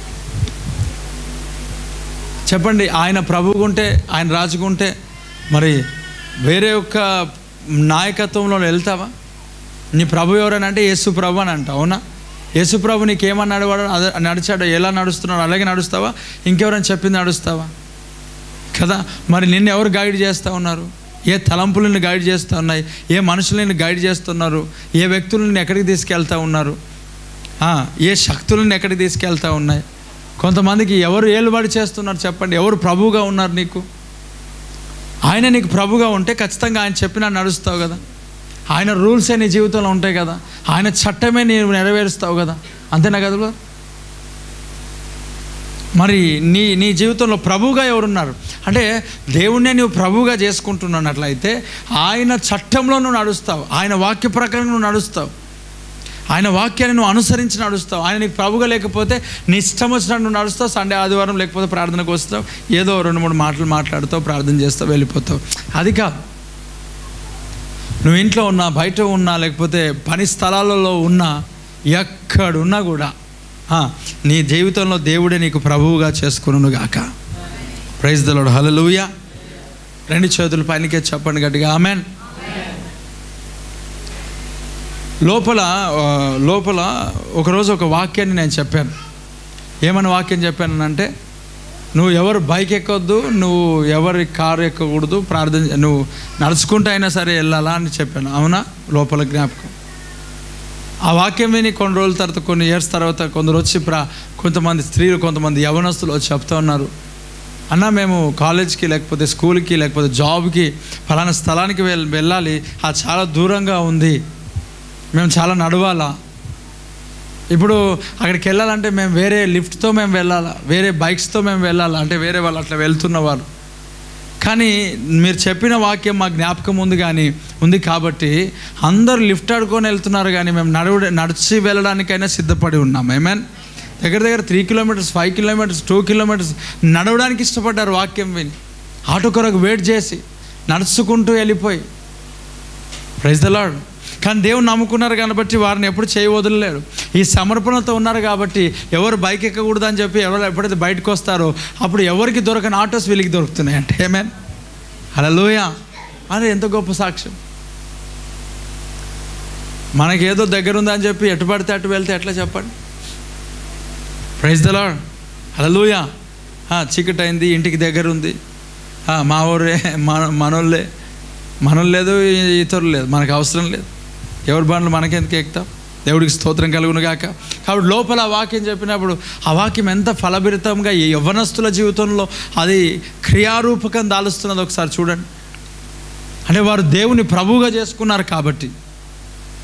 చెప్పండి ఆయన ప్రభువుకుంటే ఆయన రాజుకుంటే మరి వేరే ఒక్క నాయకత్వంలో వెళ్తావా నీ ప్రభు ఎవరని అంటే యేసు ప్రభు అని అంట అవునా యేసు ప్రభు నీకేమన్నాడు వాడు అదే నడిచాడు ఎలా నడుస్తున్నాడు అలాగే నడుస్తావా ఇంకెవరైనా చెప్పింది నడుస్తావా కదా మరి నిన్ను ఎవరు గైడ్ చేస్తూ ఉన్నారు ఏ తలంపులను గైడ్ చేస్తూ ఉన్నాయి ఏ మనుషులను గైడ్ చేస్తున్నారు ఏ వ్యక్తులను ఎక్కడికి తీసుకెళ్తా ఉన్నారు ఆ, ఏ శక్తులను ఎక్కడికి తీసుకెళ్తా ఉన్నాయి కొంతమందికి ఎవరు ఏలుబడి చేస్తున్నారు చెప్పండి ఎవరు ప్రభువుగా ఉన్నారు నీకు ఆయన నీకు ప్రభుగా ఉంటే ఖచ్చితంగా ఆయన చెప్పినా నడుస్తావు కదా ఆయన రూల్సే నీ జీవితంలో ఉంటాయి కదా ఆయన చట్టమే నీవు నెరవేరుస్తావు కదా అంతేనా కదా బ్రదర్? మరి నీ నీ జీవితంలో ప్రభువుగా ఎవరున్నారు అంటే దేవుణ్ణే నువ్వు ప్రభువుగా చేసుకుంటున్నట్లయితే ఆయన చట్టంలో నువ్వు నడుస్తావు ఆయన వాక్య ప్రకారం నువ్వు నడుస్తావు ఆయన వాక్యాన్ని నువ్వు అనుసరించి నడుస్తావు ఆయన నీకు ప్రభుగా లేకపోతే నీ ఇష్టం వచ్చినట్టు నువ్వు నడుస్తావు సండే ఆదివారం లేకపోతే ప్రార్థనకు వస్తావు ఏదో రెండు మూడు మాటలు మాట్లాడుతావు ప్రార్థన చేస్తావు వెళ్ళిపోతావు అది కాదు నువ్వు ఇంట్లో ఉన్నా బయట ఉన్నా లేకపోతే పని స్థలాలలో ఉన్నా ఎక్కడున్నా కూడా ఆ, నీ జీవితంలో దేవుడే నీకు ప్రభువుగా చేసుకును గాక ప్రైజ్ దలోడు హలలుయ రెండు చేతులు పైనకే చెప్పండి గట్టిగా ఆమెన్ లోపల ఆ, లోపల ఒకరోజు ఒక వాక్యాన్ని నేను చెప్పాను ఏమని వాక్యం చెప్పాను అంటే నువ్వు ఎవరు బైక్ ఎక్కొద్దు నువ్వు ఎవరి కారు ఎక్కకూడదు ప్రార్థన నువ్వు నడుచుకుంటూ అయినా సరే వెళ్ళాలా అని చెప్పాను అవునా లోపల జ్ఞాపకం ఆ వాక్యం విని కొన్ని రోజుల తర్వాత కొన్ని ఇయర్స్ తర్వాత కొందరు వచ్చి ప్రా కొంతమంది స్త్రీలు కొంతమంది యవనస్తులు వచ్చి చెప్తా ఉన్నారు అన్న మేము కాలేజ్కి లేకపోతే స్కూల్కి లేకపోతే జాబ్కి ఫలానా స్థలానికి వెళ్ వెళ్ళాలి అది చాలా దూరంగా ఉంది మేము చాలా నడవాలా ఇప్పుడు అక్కడికి వెళ్ళాలంటే మేము వేరే లిఫ్ట్తో మేము వెళ్ళాలా వేరే బైక్స్తో మేము వెళ్ళాలా అంటే వేరే వాళ్ళు అట్లా వెళ్తున్నవారు కానీ మీరు చెప్పిన వాక్యం మా జ్ఞాపకం ఉంది కానీ ఉంది కాబట్టి అందరూ లిఫ్ట్ ఆడుకొని వెళ్తున్నారు కానీ మేము నడువ నడిచి వెళ్ళడానికైనా సిద్ధపడి ఉన్నాం ఏమేన్ దగ్గర దగ్గర three kilometres five kilometres two kilometres నడవడానికి ఇష్టపడ్డారు వాక్యం విని ఆటో కొరకు వెయిట్ చేసి నడుచుకుంటూ వెళ్ళిపోయి ప్రైజ్ ద లాడ్ కానీ దేవుని నమ్ముకున్నారు కాబట్టి వారిని ఎప్పుడు చేయి వదలలేరు ఈ సమర్పణతో ఉన్నారు కాబట్టి ఎవరు బైక్ ఎక్కకూడదు అని చెప్పి ఎవరు ఎప్పుడైతే బయటకు వస్తారో అప్పుడు ఎవరికి దొరకని ఆటోస్ వీళ్ళకి దొరుకుతున్నాయి అంటే ఏమేన్ అలా లోయ అదే ఎంత గొప్ప సాక్ష్యం మనకేదో దగ్గర ఉందని చెప్పి ఎటు పడితే అటు వెళ్తే ఎట్లా చెప్పండి ప్రైజ్ ద లాడ్ అలా లూయ చీకటి అయింది ఇంటికి దగ్గర ఉంది ఆ, మా ఊరే మన మనోళ్ళే మనోళ్ళు లేదు ఇతరులు లేదు మనకు అవసరం లేదు ఎవరి బండ్లు మనకెందుకు ఎక్కుతాం దేవుడికి స్తోత్రం కలుగును గాక కాబట్టి లోపల ఆ వాక్యం చెప్పినప్పుడు ఆ వాక్యం ఎంత ఫలభరితంగా ఈ యవ్వనస్తుల జీవితంలో అది క్రియారూపకం దాలుస్తున్నది ఒకసారి చూడండి అంటే వారు దేవుని ప్రభువుగా చేసుకున్నారు కాబట్టి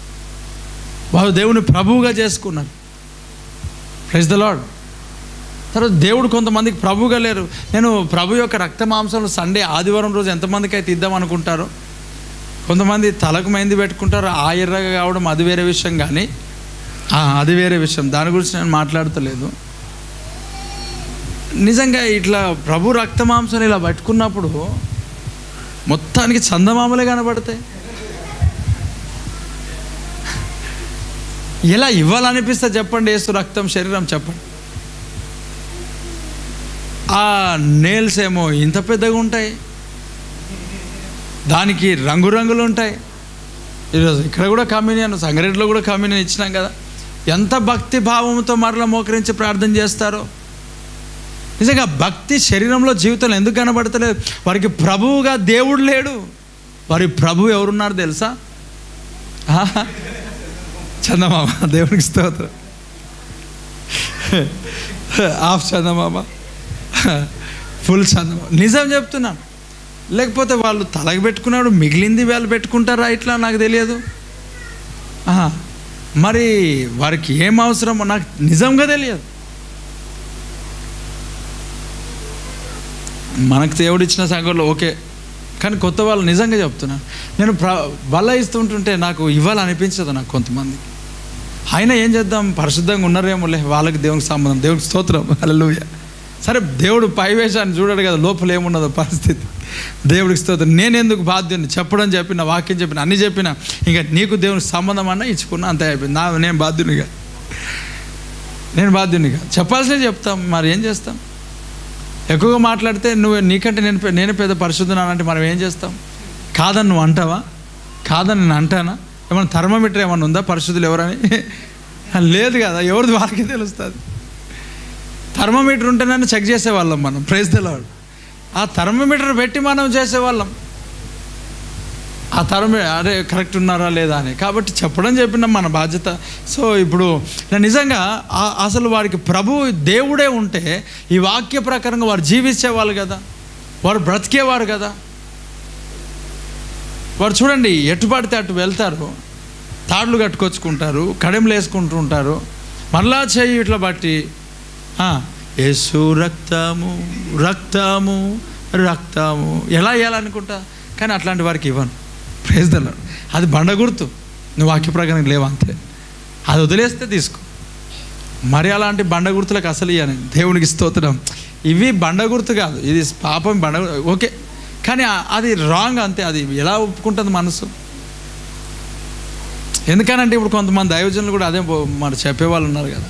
వారు దేవుని ప్రభువుగా చేసుకున్నారు ప్రైజ్ ద లాడ్ తర్వాత దేవుడు కొంతమందికి ప్రభుగా లేరు నేను ప్రభు యొక్క రక్త మాంసంలో సండే ఆదివారం రోజు ఎంతమందికి అయితే ఇద్దాం అనుకుంటారో కొంతమంది తలకు మైంది పెట్టుకుంటారు ఆ ఎర్రగా కావడం అది వేరే విషయం కానీ ఆ, అది వేరే విషయం దాని గురించి నేను మాట్లాడతలేదు నిజంగా ఇట్లా ప్రభు రక్త మాంసం ఇలా పట్టుకున్నప్పుడు మొత్తానికి చందమామలే కనబడతాయి ఎలా ఇవ్వాలనిపిస్తే చెప్పండి ఏసు రక్తం శరీరం చెప్పండి ఆ నేల్స్ ఏమో ఇంత పెద్దగా ఉంటాయి దానికి రంగురంగులు ఉంటాయి ఈరోజు ఇక్కడ కూడా కమ్యూనియన్ సంగారెడ్డిలో కూడా కమ్యూనియన్ ఇచ్చినాం కదా ఎంత భక్తి భావంతో మరల మోకరించి ప్రార్థన చేస్తారో నిజంగా భక్తి శరీరంలో జీవితంలో ఎందుకు కనబడతలేదు వారికి ప్రభువుగా దేవుడు లేడు వారి ప్రభు ఎవరున్నారు తెలుసా ఆహా. చందమామ దేవునికి స్తోత్రం హాఫ్ చందమామ ఫుల్ చందమామ నిజం చెప్తున్నాను లేకపోతే వాళ్ళు తలకి పెట్టుకున్నాడు మిగిలింది వాళ్ళు పెట్టుకుంటారా ఇట్లా నాకు తెలియదు ఆహా. మరి వారికి ఏం అవసరమో నాకు నిజంగా తెలియదు మనకు దేవుడు ఇచ్చిన సంఘంలో ఓకే కానీ కొత్త వాళ్ళు నిజంగా చెప్తున్నాను నేను ప్ర బల్ల ఇస్తుంటుంటే నాకు ఇవ్వాలనిపించదు నాకు కొంతమంది అయినా ఏం చేద్దాం పరిశుద్ధంగా ఉన్నారేమోలే వాళ్ళకి దేవునికి సంబంధం దేవునికి స్తోత్రం హల్లెలూయ సరే దేవుడు పై వేషాన్ని చూడడు కదా లోపల ఏమున్నదో పరిస్థితి దేవుడికి స్తోత్రం నేను ఎందుకు బాధ్యుని చెప్పడం చెప్పిన వాక్యం చెప్పిన అన్ని చెప్పిన ఇంకా నీకు దేవునికి సంబంధం అన్నా ఇచ్చుకున్నా అంతే అయిపోయింది నా నేను బాధ్యునిగా నేను బాధ్యునిగా చెప్పాల్సిందే చెప్తాం మరి ఏం చేస్తాం ఎక్కువగా మాట్లాడితే నువ్వు నీకంటే నేను పె- నేను పెద్ద పరిశుద్ధనానంటే మనం ఏం చేస్తాం కాదని నువ్వు అంటావా కాదని నేను అంటానా ఏమన్నా థర్మోమీటర్ ఏమన్నా ఉందా పరిశుద్ధులు ఎవరని లేదు కదా ఎవరిది వాళ్ళకి తెలుస్తుంది థర్మోమీటర్ ఉంటేనని చెక్ చేసేవాళ్ళం మనం ప్రైజ్ తెలవాడు ఆ థర్మోమీటర్ పెట్టి మనం చేసేవాళ్ళం ఆ తరమే అరే కరెక్ట్ ఉన్నారా లేదా అని కాబట్టి చెప్పడం చెప్పిన మన బాధ్యత సో ఇప్పుడు నా నిజంగా ఆ- అసలు వారికి ప్రభు దేవుడే ఉంటే ఈ వాక్య ప్రకారంగా వారు జీవించేవాళ్ళు కదా వారు బ్రతికేవారు కదా వారు చూడండి ఎటు పడితే అటు వెళ్తారు తాడులు కట్టుకొచ్చుకుంటారు కడెంలు వేసుకుంటూ ఉంటారు మరలా చేయి ఇట్లా బట్టి ఆ, యేసు రక్తము రక్తము రక్తము ఎలా వేయాలనుకుంటా కానీ అట్లాంటి వారికి ఇవ్వను ప్రేజ్ దల్లాడు అది బండ గుర్తు నువ్వు వాక్య ప్రకారం లేవు అంతే అది వదిలేస్తే తీసుకో మరి అలాంటి బండ గుర్తులకు అసలు ఇయ్యను దేవునికి స్తోత్రం ఇవి బండ గుర్తు కాదు ఇది పాపం బండ గు- ఓకే కానీ ఆ- అది రాంగ్ అంతే అది ఎలా ఒప్పుకుంటుంది మనసు ఎందుకనంటే ఇప్పుడు కొంతమంది దైవజనులు కూడా అదే పో- మరి చెప్పేవాళ్ళు ఉన్నారు కదా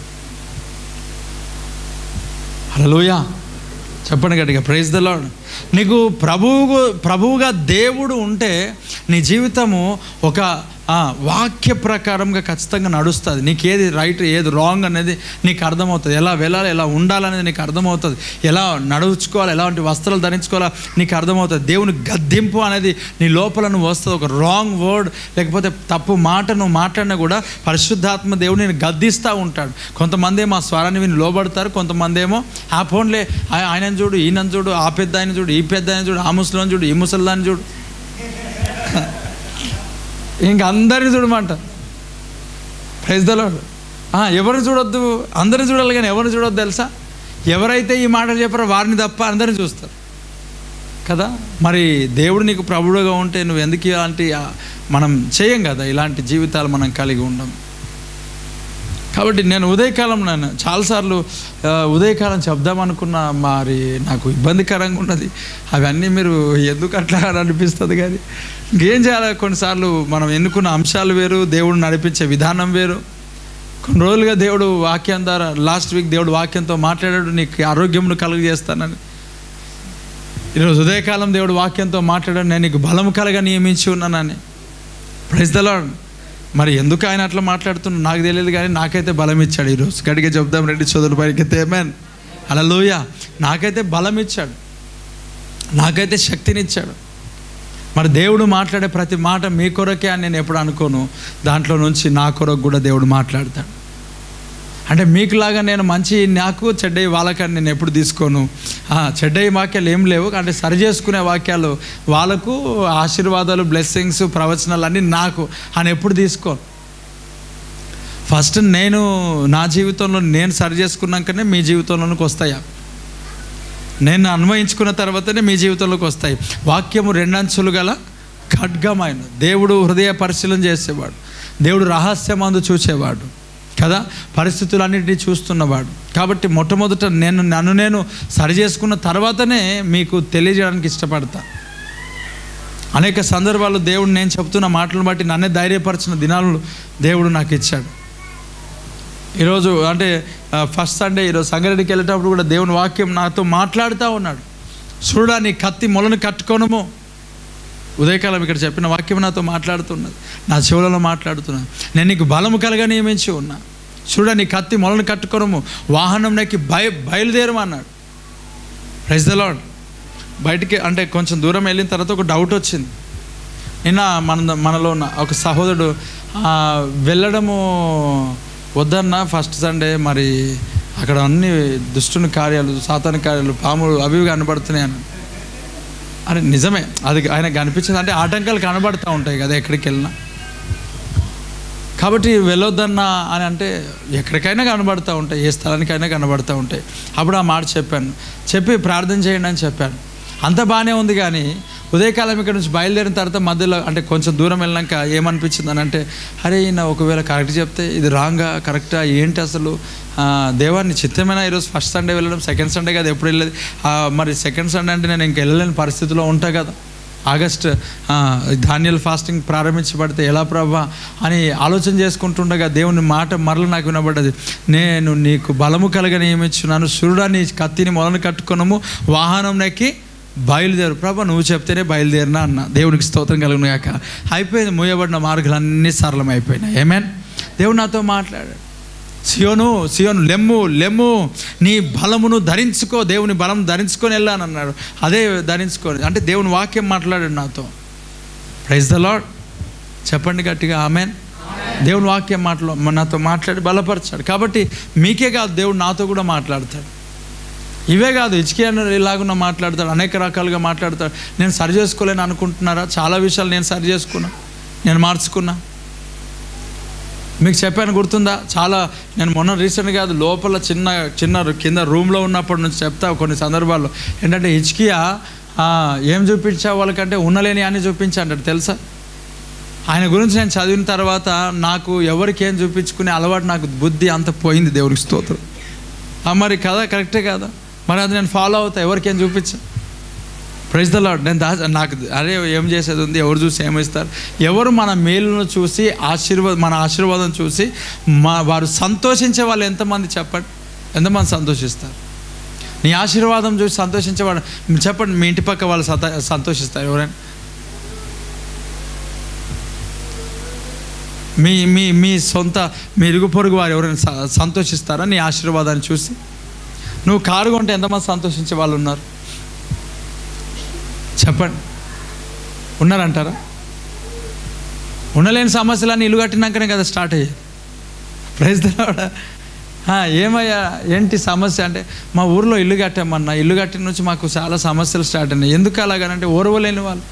హలోయా చెప్పండి గట్టిగా ప్రైజ్ ద లార్డ్ నీకు ప్రభువు ప్రభువుగా దేవుడు ఉంటే నీ జీవితము ఒక ఆ, వాక్య ప్రకారంగా ఖచ్చితంగా నడుస్తుంది నీకు ఏది రైట్ ఏది రాంగ్ అనేది నీకు అర్థమవుతుంది ఎలా వెళ్ళాలి ఎలా ఉండాలనేది నీకు అర్థమవుతుంది ఎలా నడుచుకోవాలి ఎలాంటి వస్త్రాలు ధరించుకోవాలా నీకు అర్థమవుతుంది దేవుని గద్దింపు అనేది నీ లోపల నువ్వు వస్తుంది ఒక రాంగ్ వర్డ్ లేకపోతే తప్పు మాట నువ్వు మాట్లాడినా కూడా పరిశుద్ధాత్మ దేవుడు నేను గద్దిస్తూ ఉంటాడు కొంతమంది ఏమో ఆ స్వరాన్ని విని లోబడతారు కొంతమంది ఏమో ఆ ఫోన్లే ఆయన చూడు ఈయన చూడు ఆ పెద్ద ఆయన చూడు ఈ పెద్ద ఆయన చూడు ఆ ముసలిని చూడు ఈ ముసలిదాన్ని చూడు ఇంక అందరిని చూడమంట ప్రైజ్ దలాడు ఎవరిని చూడొద్దు అందరిని చూడాలి కానీ ఎవరిని చూడొద్దు తెలుసా ఎవరైతే ఈ మాటలు చెప్పారో వారిని తప్ప అందరిని చూస్తారు కదా మరి దేవుడు నీకు ప్రభుడుగా ఉంటే నువ్వు ఎందుకు ఇలాంటి ఆ, మనం చేయం కదా ఇలాంటి జీవితాలు మనం కలిగి ఉండం కాబట్టి నేను ఉదయకాలం నేను చాలాసార్లు ఆ, ఉదయకాలం చెప్దామనుకున్న మరి నాకు ఇబ్బందికరంగా ఉన్నది అవన్నీ మీరు ఎందుకు అట్లా అని అనిపిస్తుంది కానీ ఇంకేం చేయాలి కొన్నిసార్లు మనం ఎన్నుకున్న అంశాలు వేరు దేవుడు నడిపించే విధానం వేరు కొన్ని రోజులుగా దేవుడు వాక్యం ద్వారా లాస్ట్ వీక్ దేవుడు వాక్యంతో మాట్లాడాడు నీకు ఆరోగ్యమును కలుగజేస్తానని ఈరోజు ఉదయకాలం దేవుడు వాక్యంతో మాట్లాడాడు నేను నీకు బలము కలగా నియమించి ఉన్నానని ప్రైజ్ ద లార్డ్ మరి ఎందుకు ఆయన అట్లా మాట్లాడుతున్నా నాకు తెలియదు కానీ నాకైతే బలం ఇచ్చాడు ఈరోజు గడిగా చెప్దాం రెడ్డి చదువుల పైకి తేమేన్ అలా లోయ నాకైతే బలం ఇచ్చాడు నాకైతే శక్తినిచ్చాడు మరి దేవుడు మాట్లాడే ప్రతి మాట మీ కొరకే అని నేను ఎప్పుడు అనుకోను దాంట్లో నుంచి నా కొరకు కూడా దేవుడు మాట్లాడతాడు అంటే మీకులాగా నేను మంచి నాకు చెడ్డయి వాళ్ళకని నేను ఎప్పుడు తీసుకోను ఆ, చెడ్డయి వాక్యాలు ఏం లేవు అంటే సరి చేసుకునే వాక్యాలు వాళ్ళకు ఆశీర్వాదాలు బ్లెస్సింగ్స్ ప్రవచనాలు అన్నీ నాకు అని ఎప్పుడు తీసుకోను ఫస్ట్ నేను నా జీవితంలో నేను సరి చేసుకున్నాకనే మీ జీవితంలోనికి వస్తాయా నేను అన్వయించుకున్న తర్వాతనే మీ జీవితంలోకి వస్తాయి వాక్యము రెండంచులు గల ఖడ్గమైన దేవుడు హృదయ పరిశీలన చేసేవాడు దేవుడు రహస్యమందు చూసేవాడు కదా పరిస్థితులన్నింటినీ చూస్తున్నవాడు కాబట్టి మొట్టమొదట నేను నన్ను నేను సరి చేసుకున్న తర్వాతనే మీకు తెలియజేయడానికి ఇష్టపడతా అనేక సందర్భాల్లో దేవుడు నేను చెప్తున్న మాటలను బట్టి నన్నే ధైర్యపరిచిన దినాలు దేవుడు నాకు ఇచ్చాడు ఈరోజు అంటే ఆ, ఫస్ట్ సండే ఈరోజు సంగారెడ్డికి వెళ్ళేటప్పుడు కూడా దేవుని వాక్యం నాతో మాట్లాడుతూ ఉన్నాడు చూడా నీ కత్తి మొలను కట్టుకోనము ఉదయకాలం ఇక్కడ చెప్పిన వాక్యం నాతో మాట్లాడుతున్నది నా చెవులలో మాట్లాడుతున్నాను నేను నీకు బలము కలగా నియమించి ఉన్నా చూడ నీ కత్తి మొలను కట్టుకోనము వాహనం నెక్కి బయ బయలుదేరమన్నాడు ప్రైజ్ ద లాడ్ బయటికి అంటే కొంచెం దూరం వెళ్ళిన తర్వాత ఒక డౌట్ వచ్చింది నిన్న మన మనలో ఉన్న ఒక సహోదరుడు ఆ, వెళ్ళడము వద్దన్న ఫస్ట్ సండే మరి అక్కడ అన్ని దుష్టుని కార్యాలు సాతాని కార్యాలు పాములు అవి ఇవి కనబడుతున్నాయి అని అరే నిజమే అది ఆయన కనిపించింది అంటే ఆటంకాలు కనబడుతూ ఉంటాయి కదా ఎక్కడికి వెళ్ళినా కాబట్టి వెళ్ళొద్దన్నా అని అంటే ఎక్కడికైనా కనబడుతూ ఉంటాయి ఏ స్థలానికైనా కనబడుతూ ఉంటాయి అప్పుడు ఆ మాట చెప్పాను చెప్పి ప్రార్థన చేయండి అని చెప్పాను అంత బాగానే ఉంది కానీ ఉదయకాలం ఇక్కడ నుంచి బయలుదేరిన తర్వాత మధ్యలో అంటే కొంచెం దూరం వెళ్ళాక ఏమనిపించింది అని అంటే అరే ఈయన ఒకవేళ కరెక్ట్ చెప్తే ఇది రాంగా కరెక్టా ఏంటి అసలు ఆ, దేవాన్ని చిత్తమైన ఈరోజు ఫస్ట్ సండే వెళ్ళడం సెకండ్ సండే కదా ఎప్పుడు వెళ్ళేది ఆ, మరి సెకండ్ సండే అంటే నేను ఇంక వెళ్ళలేని పరిస్థితిలో ఉంటా కదా ఆగస్ట్ ఆ, ధాన్యాల ఫాస్టింగ్ ప్రారంభించబడితే ఎలా ప్రభా అని ఆలోచన చేసుకుంటుండగా దేవుని మాట మరల నాకు వినబడ్డది నేను నీకు బలము కలగ నియమించున్నాను సూర్యుడా నీ కత్తిని మొలను కట్టుకున్నాము వాహనం నెక్కి బయలుదేరు ప్రభా నువ్వు చెప్తేనే బయలుదేరినా అన్న దేవునికి స్తోత్రం కలుగును కాక అయిపోయింది మూయబడిన మార్గాలు అన్నీ సరళం అయిపోయినాయి ఏమేన్ దేవుడు నాతో మాట్లాడాడు సియోను సియోను లెమ్ము లెమ్ము నీ బలమును ధరించుకో దేవుని బలం ధరించుకొని వెళ్ళానన్నాడు అదే ధరించుకొని అంటే దేవుని వాక్యం మాట్లాడాడు నాతో ప్రైజ్ ద లాడ్ చెప్పండి గట్టిగా ఆమెన్ దేవుని వాక్యం మాటలో నాతో మాట్లాడి బలపరిచాడు కాబట్టి మీకే కాదు దేవుడు నాతో కూడా మాట్లాడతాడు ఇవే కాదు ఇచ్చికేయను ఇలాగున్న మాట్లాడతాడు అనేక రకాలుగా మాట్లాడతాడు నేను సరి చేసుకోలేను అనుకుంటున్నారా చాలా విషయాలు నేను సరి చేసుకున్నా నేను మార్చుకున్నా మీకు చెప్పాను గుర్తుందా చాలా నేను మొన్న రీసెంట్ కాదు లోపల చిన్న చిన్న కింద రూమ్లో ఉన్నప్పటి నుంచి చెప్తా కొన్ని సందర్భాల్లో ఏంటంటే హిచ్కియా ఆ, ఏం చూపించా వాళ్ళకంటే ఉన్నలేని అని చూపించా అంటాడు తెలుసా ఆయన గురించి నేను చదివిన తర్వాత నాకు ఎవరికి ఏం చూపించుకునే అలవాటు నాకు బుద్ధి అంత పోయింది దేవుడికి స్తోత్రం ఆ, మరి కదా కరెక్టే కదా మరి అది నేను ఫాలో అవుతా ఎవరికి ఏం చూపించా ప్రైజ్ ద లాడ్ నేను దా నాకు అరే ఏం చేసేది ఉంది ఎవరు చూసి ఏమిస్తారు ఎవరు మన మేలును చూసి ఆశీర్వాదం మన ఆశీర్వాదం చూసి మా వారు సంతోషించే వాళ్ళు ఎంతమంది చెప్పండి ఎంతమంది సంతోషిస్తారు నీ ఆశీర్వాదం చూసి సంతోషించేవాడు చెప్పండి మీ ఇంటి పక్క వాళ్ళు సంత సంతోషిస్తారు ఎవరైనా మీ మీ మీ సొంత మీ ఇరుగు పొరుగు వారు ఎవరైనా స- సంతోషిస్తారా నీ ఆశీర్వాదాన్ని చూసి నువ్వు కారు కొంటే ఎంతమంది సంతోషించే వాళ్ళు ఉన్నారు చెప్పండి ఉన్నారంటారా ఉండలేని సమస్యలన్నీ ఇల్లు కట్టినాకనే కదా స్టార్ట్ అయ్యాయి ప్రైజ్ దేవుడా ఏమయ్యా ఏంటి సమస్య అంటే మా ఊర్లో ఇల్లు కట్టామన్నా ఇల్లు కట్టిన నుంచి మాకు చాలా సమస్యలు స్టార్ట్ అయినాయి ఎందుకు అలాగనంటే ఓర్వలేని వాళ్ళు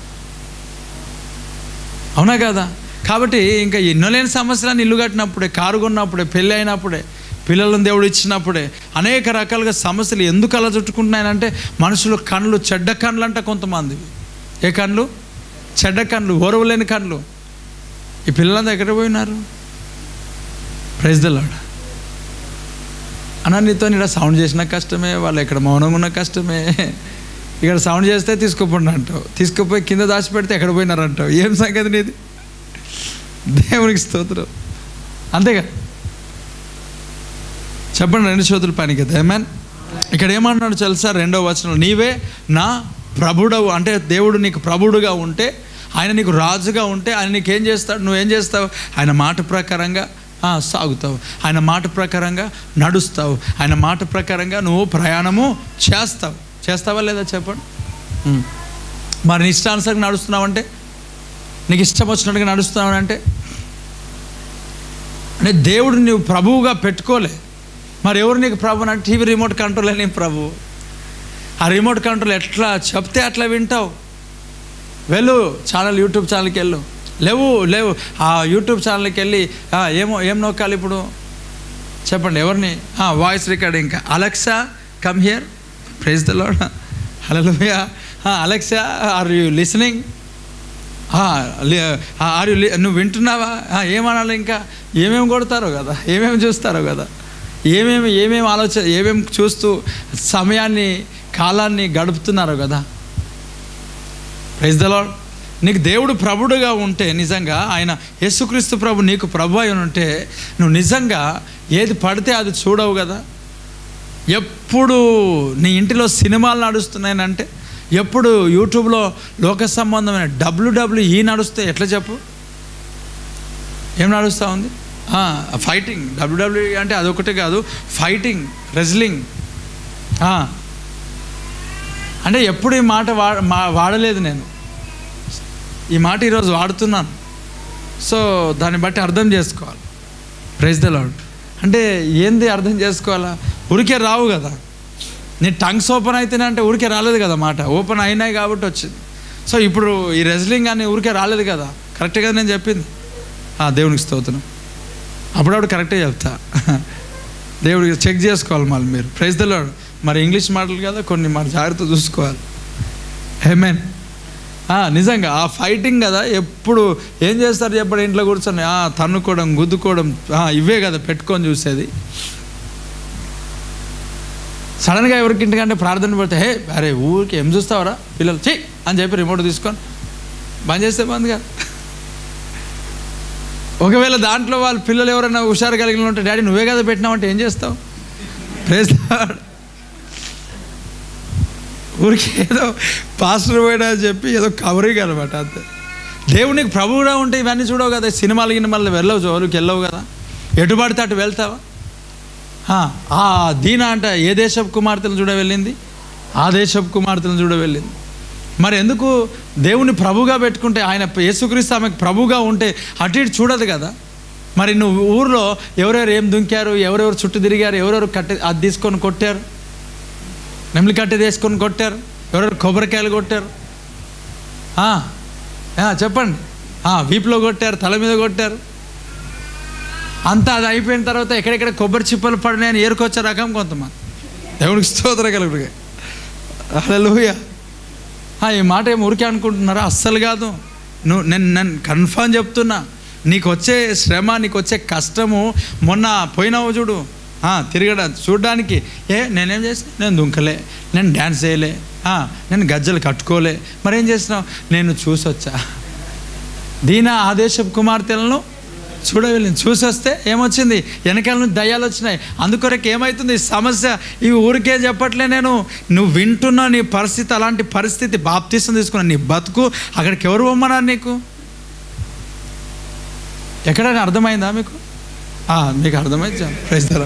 అవునా కదా కాబట్టి ఇంకా ఎన్నో లేని సమస్యలను ఇల్లు కట్టినప్పుడే కారు కొన్నప్పుడే పెళ్ళి అయినప్పుడే పిల్లలను దేవుడు ఇచ్చినప్పుడే అనేక రకాలుగా సమస్యలు ఎందుకు అలా చుట్టుకుంటున్నాయనంటే మనుషులు కళ్ళు చెడ్డ కళ్ళు అంట కొంతమంది ఏ కళ్ళు చెడ్డ కళ్ళు ఓరవలేని కళ్ళు ఈ పిల్లలంతా ఎక్కడ పోయినారు ప్రైజ్ ద లాడ్ అన్న నీతో ఇక్కడ సౌండ్ చేసిన కష్టమే వాళ్ళు ఇక్కడ మౌనంగా ఉన్న కష్టమే ఇక్కడ సౌండ్ చేస్తే తీసుకుపోండి అంటావు తీసుకుపోయి కింద దాచిపెడితే ఎక్కడ పోయినారు అంటావు ఏం సంగతి నీది దేవునికి స్తోత్రం అంతేగా చెప్పండి రెండు చేతులు పని కదా ఏమన్ ఇక్కడ ఏమన్నాడు తెలుసా రెండో వచనం నీవే నా ప్రభుడవు అంటే దేవుడు నీకు ప్రభుడుగా ఉంటే ఆయన నీకు రాజుగా ఉంటే ఆయన నీకు ఏం చేస్తాడు నువ్వేం చేస్తావు ఆయన మాట ప్రకారంగా ఆ, సాగుతావు ఆయన మాట ప్రకారంగా నడుస్తావు ఆయన మాట ప్రకారంగా నువ్వు ప్రయాణము చేస్తావు చేస్తావా లేదా చెప్పండి ఉమ్. మరి నీ ఇష్టానుసారం నడుస్తున్నావంటే నీకు ఇష్టం వచ్చినట్టుగా నడుస్తున్నావంటే అంటే దేవుడు నువ్వు ప్రభువుగా పెట్టుకోలే మరి ఎవరు నీకు ప్రభు అంటే టీవీ రిమోట్ కంట్రోల్ నీ ప్రభు ఆ రిమోట్ కంట్రోల్ ఎట్లా చెప్తే అట్లా వింటావు వెళ్ళు ఛానల్ యూట్యూబ్ ఛానల్కి వెళ్ళు లేవు లేవు ఆ యూట్యూబ్ ఛానల్కి వెళ్ళి ఆ, ఏమో ఏం నొక్కాలి ఇప్పుడు చెప్పండి ఎవరిని voice recording Alexa come here praise the Lord హలోయా Alexa are you listening are you నువ్వు వింటున్నావా ఆ, ఏమనాలి ఇంకా ఏమేమి కొడతారో కదా ఏమేమి చూస్తారో కదా ఏమేమి ఏమేమి ఆలోచన ఏమేమి చూస్తూ సమయాన్ని కాలాన్ని గడుపుతున్నారో కదా ప్రైజ్ ద లాడ్ నీకు దేవుడు ప్రభుడుగా ఉంటే నిజంగా ఆయన యేసుక్రీస్తు ప్రభు నీకు ప్రభు అయి ఉంటే నువ్వు నిజంగా ఏది పడితే అది చూడవు కదా ఎప్పుడు నీ ఇంటిలో సినిమాలు నడుస్తున్నాయనంటే ఎప్పుడు యూట్యూబ్లో లోక సంబంధమైన డబ్ల్యూడబ్ల్యూఈ నడుస్తే ఎట్లా చెప్పు ఏం నడుస్తూ ఉంది ఫైటింగ్ డబ్ల్యూడబ్ల్యూఈ అంటే అదొకటి కాదు ఫైటింగ్ రెజ్లింగ్ అంటే ఎప్పుడు ఈ మాట వా మా- వాడలేదు నేను ఈ మాట ఈరోజు వాడుతున్నాను సో దాన్ని బట్టి అర్థం చేసుకోవాలి ప్రైజ్ ద లాడ్ అంటే ఏంది అర్థం చేసుకోవాలా ఉరికే రావు కదా నీ టంగ్స్ ఓపెన్ అయితేనే అంటే ఊరికే రాలేదు కదా మాట ఓపెన్ అయినాయి కాబట్టి వచ్చింది సో ఇప్పుడు ఈ రెజ్లింగ్ అని ఊరికే రాలేదు కదా కరెక్ట్గా నేను చెప్పింది ఆ, దేవునికి స్తోత్రం అప్పుడప్పుడు కరెక్టే చెప్తా దేవుడికి చెక్ చేసుకోవాలి మళ్ళీ మీరు ప్రైజ్ ద లాడ్ మరి ఇంగ్లీష్ మాటలు కదా కొన్ని మరి జాగ్రత్త చూసుకోవాలి హేమేన్ నిజంగా ఆ ఫైటింగ్ కదా ఎప్పుడు ఏం చేస్తారు చెప్పండి ఇంట్లో కూర్చొని ఆ, తన్నుకోవడం గుద్దుకోవడం ఆ, ఇవే కదా పెట్టుకొని చూసేది సడన్గా ఎవరికి ఇంటికంటే ప్రార్థన పెడితే హే అరే ఊరికి ఏం చూస్తావరా పిల్లలు చెయ్యి అని చెప్పి రిమోట్ తీసుకొని బంద్ చేస్తే బంద్ కాదు ఒకవేళ దాంట్లో వాళ్ళ పిల్లలు ఎవరైనా హుషారు కలిగిన ఉంటే డాడీ నువ్వే కదా పెట్టినావంటే ఏం చేస్తావు ప్రేస్ లార్డ్. ఊరికి ఏదో పాస్టర్ పోయినా అని చెప్పి ఏదో కవరింగ్ అనమాట అంతే దేవునికి ప్రభువుగా ఉంటే ఇవన్నీ చూడవు కదా సినిమాలు గినిమాలు వెళ్ళవు జోలికి వెళ్ళవు కదా ఎటు పడితే అటు వెళ్తావా ఆ, ఆ దీన అంట ఏ దేశపు కుమార్తెను చూడ వెళ్ళింది ఆ దేశపు కుమార్తెను చూడ వెళ్ళింది మరి ఎందుకు దేవుని ప్రభుగా పెట్టుకుంటే ఆయన యేసుక్రీస్తు ఆమెకు ప్రభుగా ఉంటే అటు ఇటు చూడదు కదా మరి నువ్వు ఊర్లో ఎవరెవరు ఏం దుంకారు ఎవరెవరు చుట్టూ తిరిగారు ఎవరెవరు కట్టె అది తీసుకొని కొట్టారు నెమలి కట్టె తీసుకొని కొట్టారు ఎవరెవరు కొబ్బరికాయలు కొట్టారు ఆ, ఆ, చెప్పండి ఆ, వీపులో కొట్టారు తల మీద కొట్టారు అంతా అది అయిపోయిన తర్వాత ఎక్కడెక్కడ కొబ్బరి చిప్పలు పడినాయని ఏరుకొచ్చే రకం కొంతమంది దేవునికి స్తోత్ర కలుగుడుగా హలోయ ఈ మాట ఏం ఊరికే అనుకుంటున్నారా అస్సలు కాదు నువ్వు నేను నేను కన్ఫామ్ చెప్తున్నా నీకు వచ్చే శ్రమ నీకు వచ్చే కష్టము మొన్న పోయినావు చూడు ఆ, తిరగడం చూడడానికి ఏ నేనేం చేసిన నేను దుంకలే నేను డ్యాన్స్ చేయలే ఆ, నేను గజ్జలు కట్టుకోలే మరేం చేసినావు నేను చూసొచ్చా దీన ఆదేశపు కుమార్తెలను చూడవెళ్ళింది చూసొస్తే ఏమొచ్చింది వెనకాల నుంచి దయ్యాలు వచ్చినాయి అందుకొరకు ఏమవుతుంది సమస్య ఇవి ఊరికే చెప్పట్లే నేను నువ్వు వింటున్నా నీ పరిస్థితి అలాంటి పరిస్థితి బాప్తీసం తీసుకున్నా నీ బతుకు అక్కడికి ఎవరు పొమ్మన్నారు నీకు ఎక్కడైనా అర్థమైందా మీకు ఆ, మీకు అర్థమైంది ప్రైజ్దరా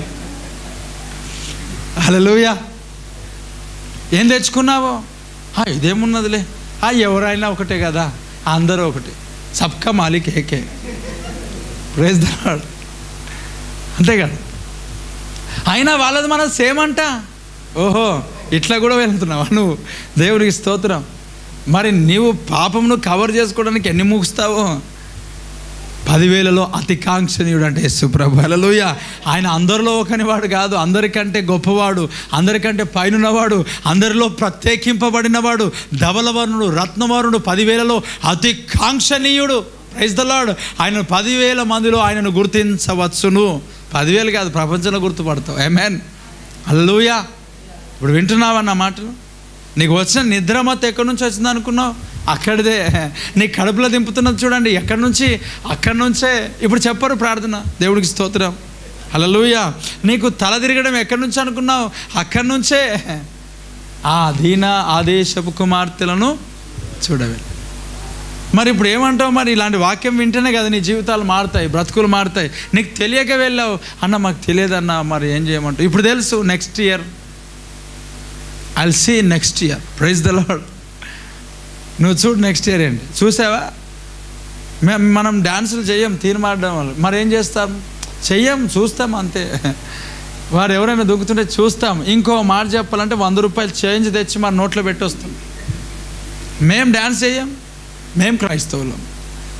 హలోయా ఏం తెచ్చుకున్నావో ఆ, ఇదేమున్నదిలే ఆ, ఎవరైనా ఒకటే కదా అందరూ ఒకటే సబ్కా మాలిక్ ఏకే ప్రేజ్ దాడ్ అంతే కదా అయినా వాళ్ళది మనది సేమ్ అంట ఓహో ఇట్లా కూడా వెళ్తున్నావా నువ్వు దేవునికి స్తోత్రం మరి నీవు పాపమును కవర్ చేసుకోవడానికి ఎన్ని ముగుస్తావో పదివేలలో అతి కాంక్షణీయుడు అంటే యేసుప్రభు హల్లెలూయ ఆయన అందరిలో ఒకని వాడు కాదు అందరికంటే గొప్పవాడు అందరికంటే పైనున్నవాడు అందరిలో ప్రత్యేకింపబడినవాడు ధవలవర్ణుడు రత్నవర్ణుడు పదివేలలో అతి కాంక్షణీయుడు ప్రైజ్ ద లార్డ్ ఆయన పదివేల మందిలో ఆయనను గుర్తించవచ్చును పదివేలు కాదు ప్రపంచంలో గుర్తుపడతావు ఏమేన్ హల్లెలూయా ఇప్పుడు వింటున్నావా నా మాటలు నీకు వచ్చిన నిద్రమత ఎక్కడి నుంచి వచ్చింది అనుకున్నావు అక్కడిదే నీ కడుపులో దింపుతున్నది చూడండి ఎక్కడి నుంచి అక్కడి నుంచే ఇప్పుడు చెప్పరు ప్రార్థన దేవుడికి స్తోత్రం హల్లెలూయా నీకు తల తిరగడం ఎక్కడి నుంచి అనుకున్నావు అక్కడి నుంచే ఆ దీన ఆదేశపు కుమార్తెలను చూడవే మరి ఇప్పుడు ఏమంటావు మరి ఇలాంటి వాక్యం వింటేనే కదా నీ జీవితాలు మారుతాయి బ్రతుకులు మారుతాయి నీకు తెలియక వెళ్ళావు అన్న మాకు తెలియదన్న మరి ఏం చేయమంటావు ఇప్పుడు తెలుసు next year I'll see next year praise the Lord నువ్వు చూడు నెక్స్ట్ ఇయర్ ఏంటి చూసావా మే- మనం డ్యాన్సులు చెయ్యం తీర్మాడడం వల్ల మరి ఏం చేస్తాం చెయ్యం చూస్తాం అంతే వారు ఎవరైనా దూకుతుంటే చూస్తాం ఇంకో మాట చెప్పాలంటే వంద రూపాయలు చేంజ్ తెచ్చి మన నోట్లో పెట్టొస్తాం మేం డ్యాన్స్ చేయం మేం క్రైస్తవులం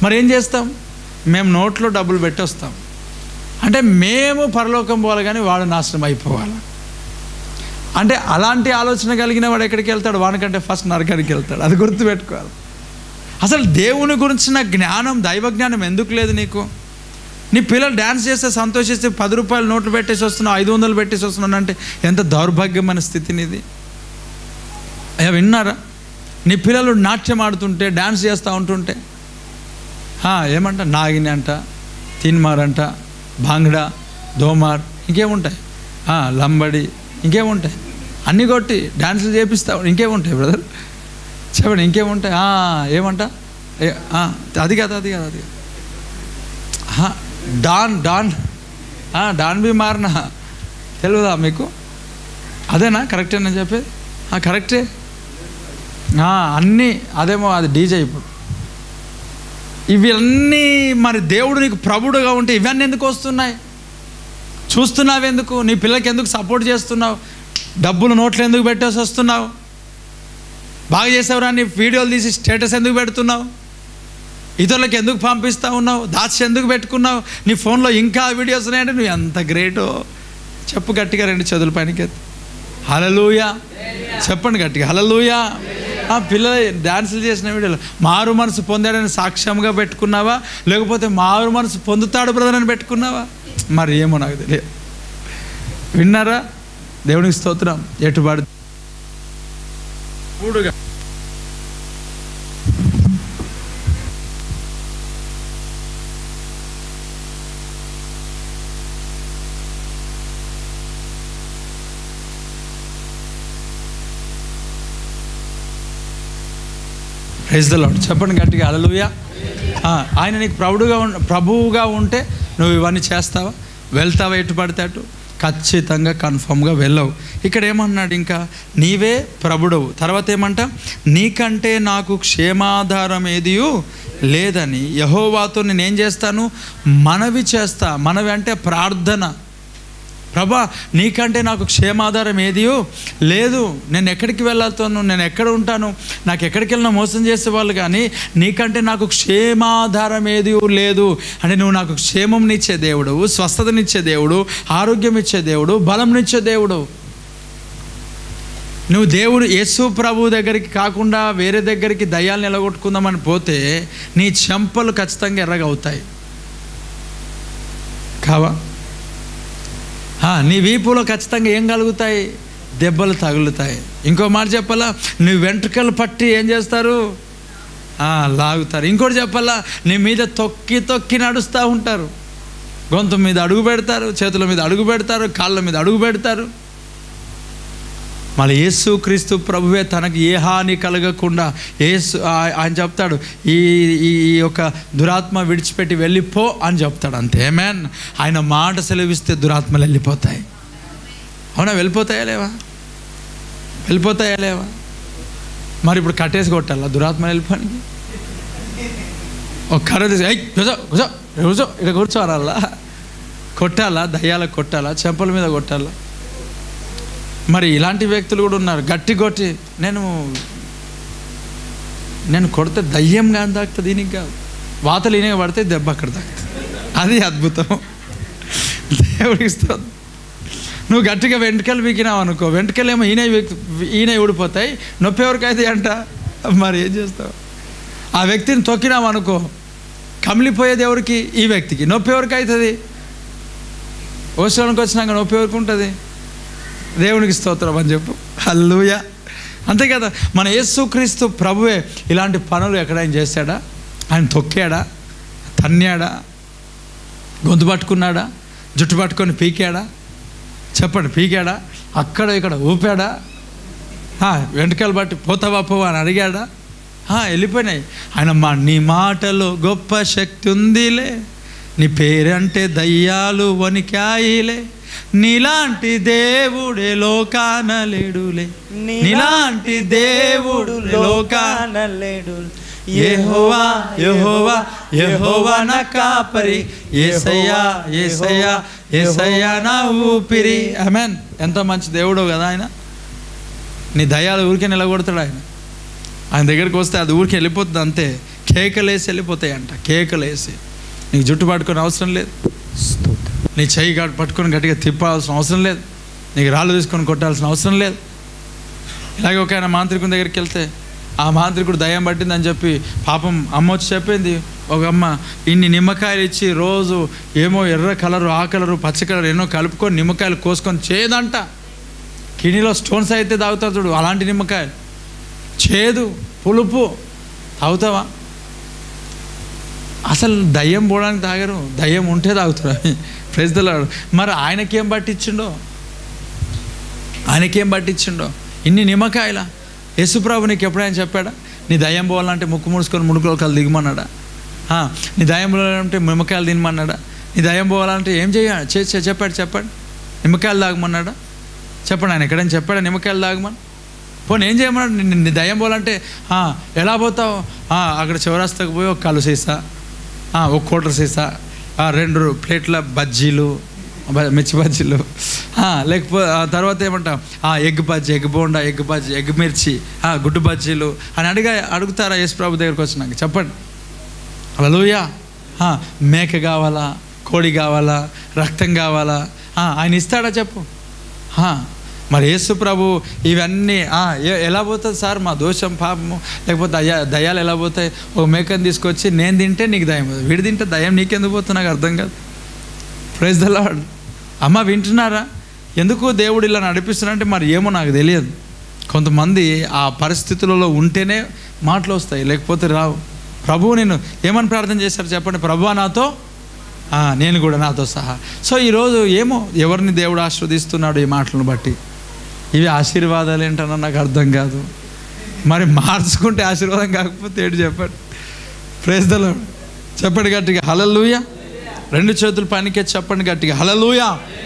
మరి ఏం చేస్తాం మేము నోట్లో డబ్బులు పెట్టి వస్తాం అంటే మేము పరలోకం పోవాలి కానీ వాడు నాశనం అయిపోవాలి అంటే అలాంటి ఆలోచన కలిగిన వాడు ఎక్కడికి వెళ్తాడు వానికంటే ఫస్ట్ నరకానికి వెళ్తాడు అది గుర్తుపెట్టుకోవాలి అసలు దేవుని గురించిన జ్ఞానం దైవ జ్ఞానం ఎందుకు లేదు నీకు నీ పిల్లలు డ్యాన్స్ చేస్తే సంతోషిస్తే పది రూపాయలు నోట్లు పెట్టేసి వస్తున్నావు ఐదు వందలు పెట్టేసి వస్తున్నావు అంటే ఎంత దౌర్భాగ్యమైన స్థితి నీది అయ్యా విన్నారా నీ పిల్లలు నాట్యం ఆడుతుంటే డ్యాన్స్ చేస్తూ ఉంటుంటే ఆ, ఏమంట నాగిని అంట తిన్మార్ అంట భాంగ్డా దోమార్ ఇంకేముంటాయి ఆ, లంబడి ఇంకేముంటాయి అన్నీ కొట్టి డ్యాన్సులు చేపిస్తావు ఇంకేముంటాయి బ్రదర్ చెప్పండి ఇంకేముంటాయి ఆ, ఏమంట ఏ- ఆ, అది కాదు అది కాదు అది కాదు. ఆ, డాన్ డాన్ ఆ, డాన్ బి మారిన తెలుగుదా మీకు అదేనా కరెక్టే నేను చెప్పేది ఆ, కరెక్టే ఆ, అన్నీ అదేమో అది డీజే ఇప్పుడు ఇవన్నీ మరి దేవుడు నీకు ప్రభుడుగా ఉంటే ఇవన్నీ ఎందుకు వస్తున్నాయి చూస్తున్నావు ఎందుకు నీ పిల్లలకి ఎందుకు సపోర్ట్ చేస్తున్నావు డబ్బులు నోట్లు ఎందుకు పెట్టేసి వస్తున్నావు బాగా చేసావురా నీ వీడియోలు తీసి స్టేటస్ ఎందుకు పెడుతున్నావు ఇతరులకు ఎందుకు పంపిస్తా ఉన్నావు దాచి ఎందుకు పెట్టుకున్నావు నీ ఫోన్లో ఇంకా వీడియోస్ ఉన్నాయంటే నువ్వు ఎంత గ్రేటో చెప్పు గట్టిగా రెండు చదువుల పైనకి హలలుయా చెప్పండి గట్టిగా హలలుయా ఆ పిల్లలు డ్యాన్సులు చేసిన వీడియోలు మారు మనసు పొందాడని సాక్ష్యంగా పెట్టుకున్నావా లేకపోతే మారు మనసు పొందుతాడు బ్రదర్ అని పెట్టుకున్నావా మరి ఏమో నాకు తెలియదు విన్నారా దేవునికి స్తోత్రం ఎటుబాడు మూడుగా ప్రైజ్ ద లాడ్ చెప్పండి గట్టిగా అలలుయా ఆయన నీకు ప్రభుడుగా ఉం ప్రభువుగా ఉంటే నువ్వు ఇవన్నీ చేస్తావా వెళ్తావా ఎటు పడితే అటు ఖచ్చితంగా కన్ఫామ్గా వెళ్ళవు ఇక్కడ ఏమన్నాడు ఇంకా నీవే ప్రభుడవు తర్వాత ఏమంట నీకంటే నాకు క్షేమాధారం ఏదియు లేదని యహోవాతో నేనేం చేస్తాను మనవి చేస్తా మనవి అంటే ప్రార్థన ప్రభా నీకంటే నాకు క్షేమాధారం ఏదియో లేదు నేను ఎక్కడికి వెళ్ళాతాను నేను ఎక్కడ ఉంటాను నాకు ఎక్కడికి వెళ్ళినా మోసం చేసేవాళ్ళు కానీ నీకంటే నాకు క్షేమాధారం ఏదియో లేదు అంటే నువ్వు నాకు క్షేమంనిచ్చే దేవుడు స్వస్థతనిచ్చే దేవుడు ఆరోగ్యం ఇచ్చే దేవుడు బలంనిచ్చే దేవుడు నువ్వు దేవుడు యేసు ప్రభు దగ్గరికి కాకుండా వేరే దగ్గరికి దయ్యాలు నిలగొట్టుకుందామని పోతే నీ చెంపలు ఖచ్చితంగా ఎర్రగా అవుతాయి కావా ఆ, నీ వీపులో ఖచ్చితంగా ఏం కలుగుతాయి దెబ్బలు తగులుతాయి ఇంకో మాట చెప్పాలా నీ వెంట్రుకలు పట్టి ఏం చేస్తారు ఆ, లాగుతారు ఇంకోటి చెప్పాలా నీ మీద తొక్కి తొక్కి నడుస్తూ ఉంటారు గొంతు మీద అడుగు పెడతారు చేతుల మీద అడుగు పెడతారు కాళ్ళ మీద అడుగు పెడతారు మళ్ళీ యేసు క్రీస్తు ప్రభువే తనకి ఏ హాని కలగకుండా యేసు ఆ- ఆయన చెప్తాడు ఈ ఈ ఈ యొక్క దురాత్మ విడిచిపెట్టి వెళ్ళిపో అని చెప్తాడు అంతే మ్యాన్ ఆయన మాట సెలవిస్తే దురాత్మలు వెళ్ళిపోతాయి అవునా వెళ్ళిపోతాయా లేవా వెళ్ళిపోతాయా లేవా మరి ఇప్పుడు కట్టేసి కొట్టాలా దురాత్మ వెళ్ళిపోనికి ఒక కర్ర తీసి "ఏయ్, కూర్చో కూర్చో కూర్చో ఇక్కడ కూర్చో అనాలా కొట్టాలా దయ్యాలకు కొట్టాలా చెంపల మీద కొట్టాలా మరి ఇలాంటి వ్యక్తులు కూడా ఉన్నారు గట్టి కొట్టి నేను నేను కొడితే దయ్యం కానీ తాకుతుంది దీనికి కాదు వాతలు ఈయన పడితే దెబ్బ అక్కడ తాకుతుంది అది అద్భుతం దేవుడికి స్తోత్రం. నువ్వు గట్టిగా వెంట్రుకలు వీకినావు అనుకో వెంట్రుకలు ఏమో ఈయన వీక్- ఈయన ఊడిపోతాయి నొప్పి ఎవరికైతే అంట మరి ఏం చేస్తావు ఆ వ్యక్తిని తొక్కినావు అనుకో కమిలిపోయేది ఎవరికి ఈ వ్యక్తికి నొప్పి ఎవరికి అవుతుంది ఓసడానికి వచ్చినాక నొప్పి ఎవరికి ఉంటుంది దేవునికి స్తోత్రం అని చెప్పు హల్లుయ అంతే కదా మన యేసుక్రీస్తు ప్రభువే ఇలాంటి పనులు ఎక్కడైనా చేశాడా ఆయన తొక్కాడా తన్నాడా గొంతు పట్టుకున్నాడా జుట్టు పట్టుకొని పీకాడా చెప్పండి పీకాడా అక్కడ ఇక్కడ ఊపాడా ఆ, వెంట్రుకలు బట్టి పోతావా పోవా అని అడిగాడా ఆ, వెళ్ళిపోయినాయి ఆయన మా నీ మాటలో గొప్ప శక్తి ఉందిలే నీ పేరంటే దయ్యాలు వణికాయిలే నీలాంటి దేవుడే లోకాన లేడులే నీలాంటి దేవుడు లోకాన లేడు యెహోవా యెహోవా యెహోవా నా కాపరి యేసయ్యా యేసయ్యా యేసయ్యా నా ఊపిరి ఆమెన్ ఎంత మంచి దేవుడో కదా ఆయన నీ దయాలు ఊరికే నిలగొడతాడు ఆయన ఆయన దగ్గరికి వస్తే అది ఊరికి వెళ్ళిపోతుంది అంతే కేకలేసి వెళ్ళిపోతాయంట కేకలేసి నీకు జుట్టు పట్టుకొని అవసరం లేదు నీ చెయ్యి గట్ పట్టుకొని గట్టిగా తిప్పాల్సిన అవసరం లేదు నీకు రాళ్ళు తీసుకొని కొట్టాల్సిన అవసరం లేదు ఇలాగే ఒక ఆయన మాంత్రికుని దగ్గరికి వెళ్తే ఆ మాంత్రికుడు దయ్యం పట్టిందని చెప్పి పాపం అమ్మ వచ్చి చెప్పింది ఒక అమ్మ ఇన్ని నిమ్మకాయలు ఇచ్చి రోజు ఏమో ఎర్ర కలరు ఆ కలరు పచ్చ కలర్ ఎన్నో కలుపుకొని నిమ్మకాయలు కోసుకొని చేయదంట కిడ్నీలో స్టోన్స్ అయితే తాగుతారు చూడు అలాంటి నిమ్మకాయలు చేదు పులుపు తాగుతావా అసలు దయ్యం పోవడానికి తాగరు దయ్యం ఉంటే తాగుతారు ప్రజలాడు మరి ఆయనకేం పట్టించిండో ఆయనకేం పట్టించిండో ఇన్ని నిమ్మకాయల యేసుప్రభు నీకు ఎప్పుడైనా చెప్పాడా నీ దయ్యం పోవాలంటే ముక్కు ముడుచుకొని ముడుకులో కళ్ళు దిగమన్నాడా ఆ, నీ దయ్యం పోవాలంటే నిమ్మకాయలు తినమన్నాడా నీ దయ్యం పోవాలంటే ఏం చేయాలి చే చే- చెప్పాడు చెప్పాడు నిమ్మకాయలు తాగమన్నాడా చెప్పండి ఆయన ఎక్కడైనా చెప్పాడా నిమ్మకాయలు తాగమని పోనీ ఏం చేయమన్నాడు నీ- నీ దయ్యం పోవాలంటే ఆ, ఎలా పోతావు ఆ, అక్కడ చివరాస్తకు పోయి ఒక కలు సీసా ఆ, ఒక కోటర్ సీసా ఆ, రెండు ప్లేట్ల బజ్జీలు బ- మిర్చి బజ్జీలు ఆ, లేకపోతే ఆ తర్వాత ఏమంటాం ఆ, egg bajji egg bonda egg bajji egg mirchi ఆ, గుడ్డు బజ్జీలు అని అడిగా అడుగుతారా యేసు ప్రభు దగ్గరికి వచ్చినాక చెప్పండి అలలుయా మేక కావాలా కోడి కావాలా రక్తం కావాలా ఆ, ఆయన ఇస్తాడా చెప్పు ఆ, మరి యేసు ప్రభు ఇవన్నీ ఆ, ఎ- ఎలా పోతుంది సార్ మా దోషం పాపము లేకపోతే దయ్యా దయ్యాలు ఎలా పోతాయి ఒక మేకని తీసుకొచ్చి నేను తింటే నీకు దయ్యం పోతుంది. వీడు తింటే దయ్యం నీకెందుకు పోతుంది నాకు అర్థం కాదు ప్రైజ్ ద లార్డ్ అమ్మ వింటున్నారా ఎందుకు దేవుడు ఇలా నడిపిస్తున్నారంటే మరి ఏమో నాకు తెలియదు కొంతమంది ఆ పరిస్థితులలో ఉంటేనే మాటలు వస్తాయి లేకపోతే రావు ప్రభువు నేను ఏమని ప్రార్థన చేశారు చెప్పండి ప్రభువా నాతో ఆ, నేను కూడా నాతో సహా సో ఈరోజు ఏమో ఎవరిని దేవుడు ఆస్వాదిస్తున్నాడు ఈ మాటలను బట్టి ఇవి ఆశీర్వాదాలు ఏంటన్నా నాకు అర్థం కాదు మరి మార్చుకుంటే ఆశీర్వాదం కాకపోతే ఏంటి చెప్పండి ప్రేజ్ ద లార్డ్ చెప్పండి గట్టిగా హలలుయ రెండు చేతులు పనికే చెప్పండి గట్టిగా హలలుయ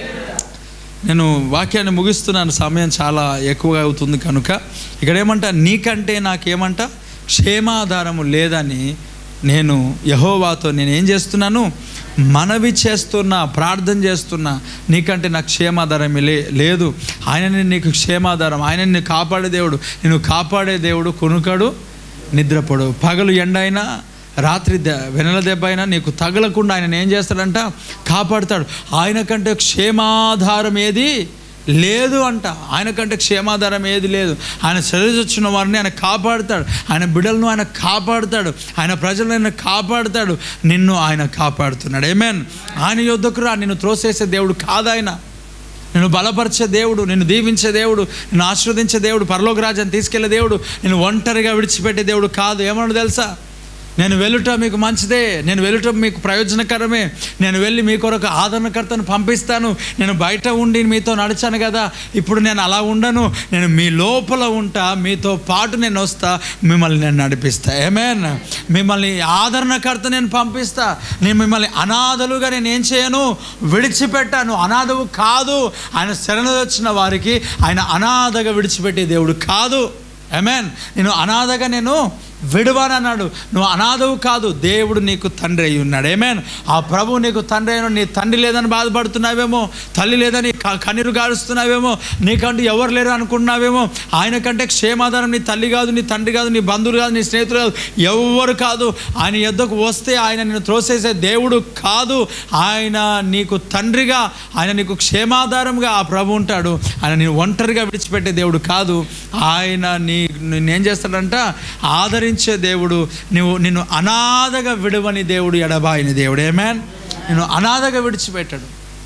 నేను వాక్యాన్ని ముగిస్తున్నాను సమయం చాలా ఎక్కువగా అవుతుంది కనుక ఇక్కడ ఏమంటా నీకంటే నాకేమంట క్షేమాధారము లేదని నేను యహోవాతో నేను ఏం చేస్తున్నాను మనవి చేస్తున్నా ప్రార్థన చేస్తున్నా నీకంటే నాకు క్షేమాధారం లే లేదు ఆయనని నీకు క్షేమాధారం ఆయన నిన్ను కాపాడే దేవుడు నిన్ను కాపాడే దేవుడు కొనుకడు నిద్రపడు పగలు ఎండ అయినా రాత్రి దె వెనల దెబ్బ అయినా నీకు తగలకుండా ఆయన ఏం చేస్తాడంట కాపాడుతాడు ఆయన కంటే క్షేమాధారం ఏది లేదు అంట ఆయన కంటే క్షేమాధారం ఏది లేదు ఆయన చదివచ్చిన వారిని ఆయన కాపాడుతాడు ఆయన బిడ్డలను ఆయన కాపాడుతాడు ఆయన ప్రజలను ఆయన కాపాడుతాడు నిన్ను ఆయన కాపాడుతున్నాడు ఏమేన్ ఆయన యొద్దకు రా నిన్ను త్రోసేసే దేవుడు కాదాయన నిన్ను బలపరిచే దేవుడు నిన్ను దీవించే దేవుడు నిన్ను ఆశీర్వదించే దేవుడు పరలోక రాజ్యాన్ని తీసుకెళ్లే దేవుడు నేను ఒంటరిగా విడిచిపెట్టే దేవుడు కాదు ఏమన్నా తెలుసా నేను వెళ్ళుట మీకు మంచిదే నేను వెళ్ళుట మీకు ప్రయోజనకరమే నేను వెళ్ళి మీ కొరకు ఆదరణకర్తను పంపిస్తాను నేను బయట ఉండి మీతో నడిచాను కదా ఇప్పుడు నేను అలా ఉండను నేను మీ లోపల ఉంటా మీతో పాటు నేను వస్తా మిమ్మల్ని నేను నడిపిస్తా ఏమేన్ మిమ్మల్ని ఆదరణకర్త నేను పంపిస్తా నేను మిమ్మల్ని అనాథలుగా నేను ఏం చేయను విడిచిపెట్టాను అనాథవు కాదు ఆయన శరణు వచ్చిన వారికి ఆయన అనాథగా విడిచిపెట్టే దేవుడు కాదు ఎమెన్ నేను అనాథగా నేను విడువానన్నాడు నువ్వు అనాథవు కాదు దేవుడు నీకు తండ్రి అయి ఉన్నాడు ఏమేన్ ఆ ప్రభు నీకు తండ్రి అయిన నీ తండ్రి లేదని బాధపడుతున్నావేమో తల్లి లేదని క- కన్నీరు గారుస్తున్నావేమో నీకంటూ ఎవరు లేరు అనుకుంటున్నావేమో ఆయన కంటే క్షేమాధారం నీ తల్లి కాదు నీ తండ్రి కాదు నీ బంధువులు కాదు నీ స్నేహితులు కాదు ఎవరు కాదు ఆయన ఎద్దకు వస్తే ఆయన నిన్ను త్రోసేసే దేవుడు కాదు ఆయన నీకు తండ్రిగా ఆయన నీకు క్షేమాధారంగా ఆ ప్రభు ఉంటాడు ఆయన నేను ఒంటరిగా విడిచిపెట్టే దేవుడు కాదు ఆయన నీ నిన్నేం చేస్తాడంట ఆదరించే దేవుడు నువ్వు నిన్ను అనాథగా విడవని దేవుడు ఎడబాయిని దేవుడు ఏమేన్ నిన్ను అనాథగా విడిచిపెట్టాడు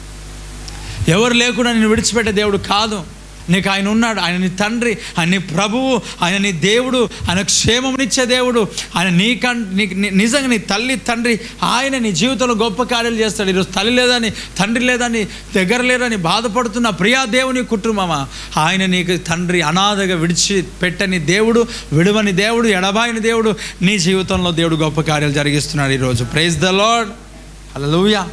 ఎవరు లేకుండా నేను విడిచిపెట్టే దేవుడు కాదు నీకు ఆయన ఉన్నాడు ఆయన నీ తండ్రి ఆయన నీ ప్రభువు ఆయన నీ దేవుడు ఆయన క్షేమమునిచ్చే దేవుడు ఆయన నీకం నీ నీ- నిజంగా నీ తల్లి తండ్రి ఆయన నీ జీవితంలో గొప్ప కార్యాలు చేస్తాడు ఈరోజు తల్లి లేదని తండ్రి లేదని దగ్గర లేదని బాధపడుతున్న ప్రియా దేవుని కుటుంబమా ఆయన నీకు తండ్రి అనాథగా విడిచి పెట్టని దేవుడు విడువని దేవుడు ఎడబాయిని దేవుడు నీ జీవితంలో దేవుడు గొప్ప కార్యాలు జరిగిస్తున్నాడు ఈరోజు ప్రైజ్ ద లార్డ్ హల్లెలూయా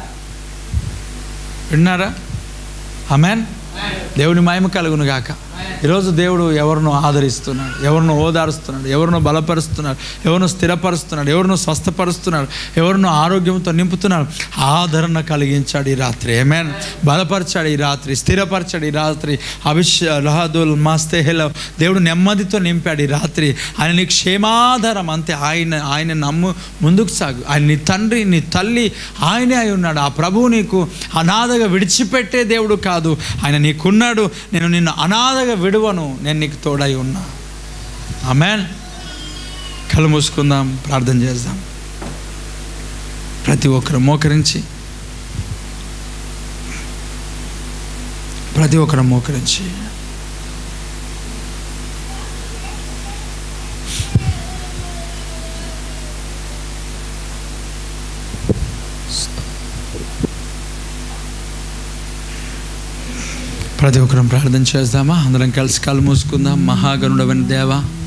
విన్నారా అమెన్ దేవుని మహిమ కలుగును గాక ఈరోజు దేవుడు ఎవరినో ఆదరిస్తున్నాడు ఎవరినో ఓదారుస్తున్నాడు ఎవరినో బలపరుస్తున్నాడు ఎవరినో స్థిరపరుస్తున్నాడు ఎవరినో స్వస్థపరుస్తున్నాడు ఎవరినో ఆరోగ్యంతో నింపుతున్నాడు ఆదరణ కలిగించాడు ఈ రాత్రి ఏమేన్ బలపరిచాడు ఈ రాత్రి స్థిరపరిచాడు ఈ రాత్రి అభిష్ రహదుల్ మస్తేహలో దేవుడు నెమ్మదితో నింపాడు ఈ రాత్రి ఆయన నీ క్షేమాధారం అంతే ఆయన ఆయన నమ్ము ముందుకు సాగు ఆయన నీ తండ్రి నీ తల్లి ఆయనే అయి ఉన్నాడు ఆ ప్రభువు నీకు అనాథగా విడిచిపెట్టే దేవుడు కాదు ఆయన నీకున్నాడు నేను నిన్ను అనాథగా విడువను నేను నీకు తోడై ఉన్నా ఆమెన్ కళ్ళు మూసుకుందాం ప్రార్థన చేద్దాం ప్రతి ఒక్కరు మోకరించి ప్రతి ఒక్కరు మోకరించి ప్రతి ఒక్కరం ప్రార్థన చేద్దామా అందరం కలిసి కళ్ళు మూసుకుందాం మహాగణుడవని దేవా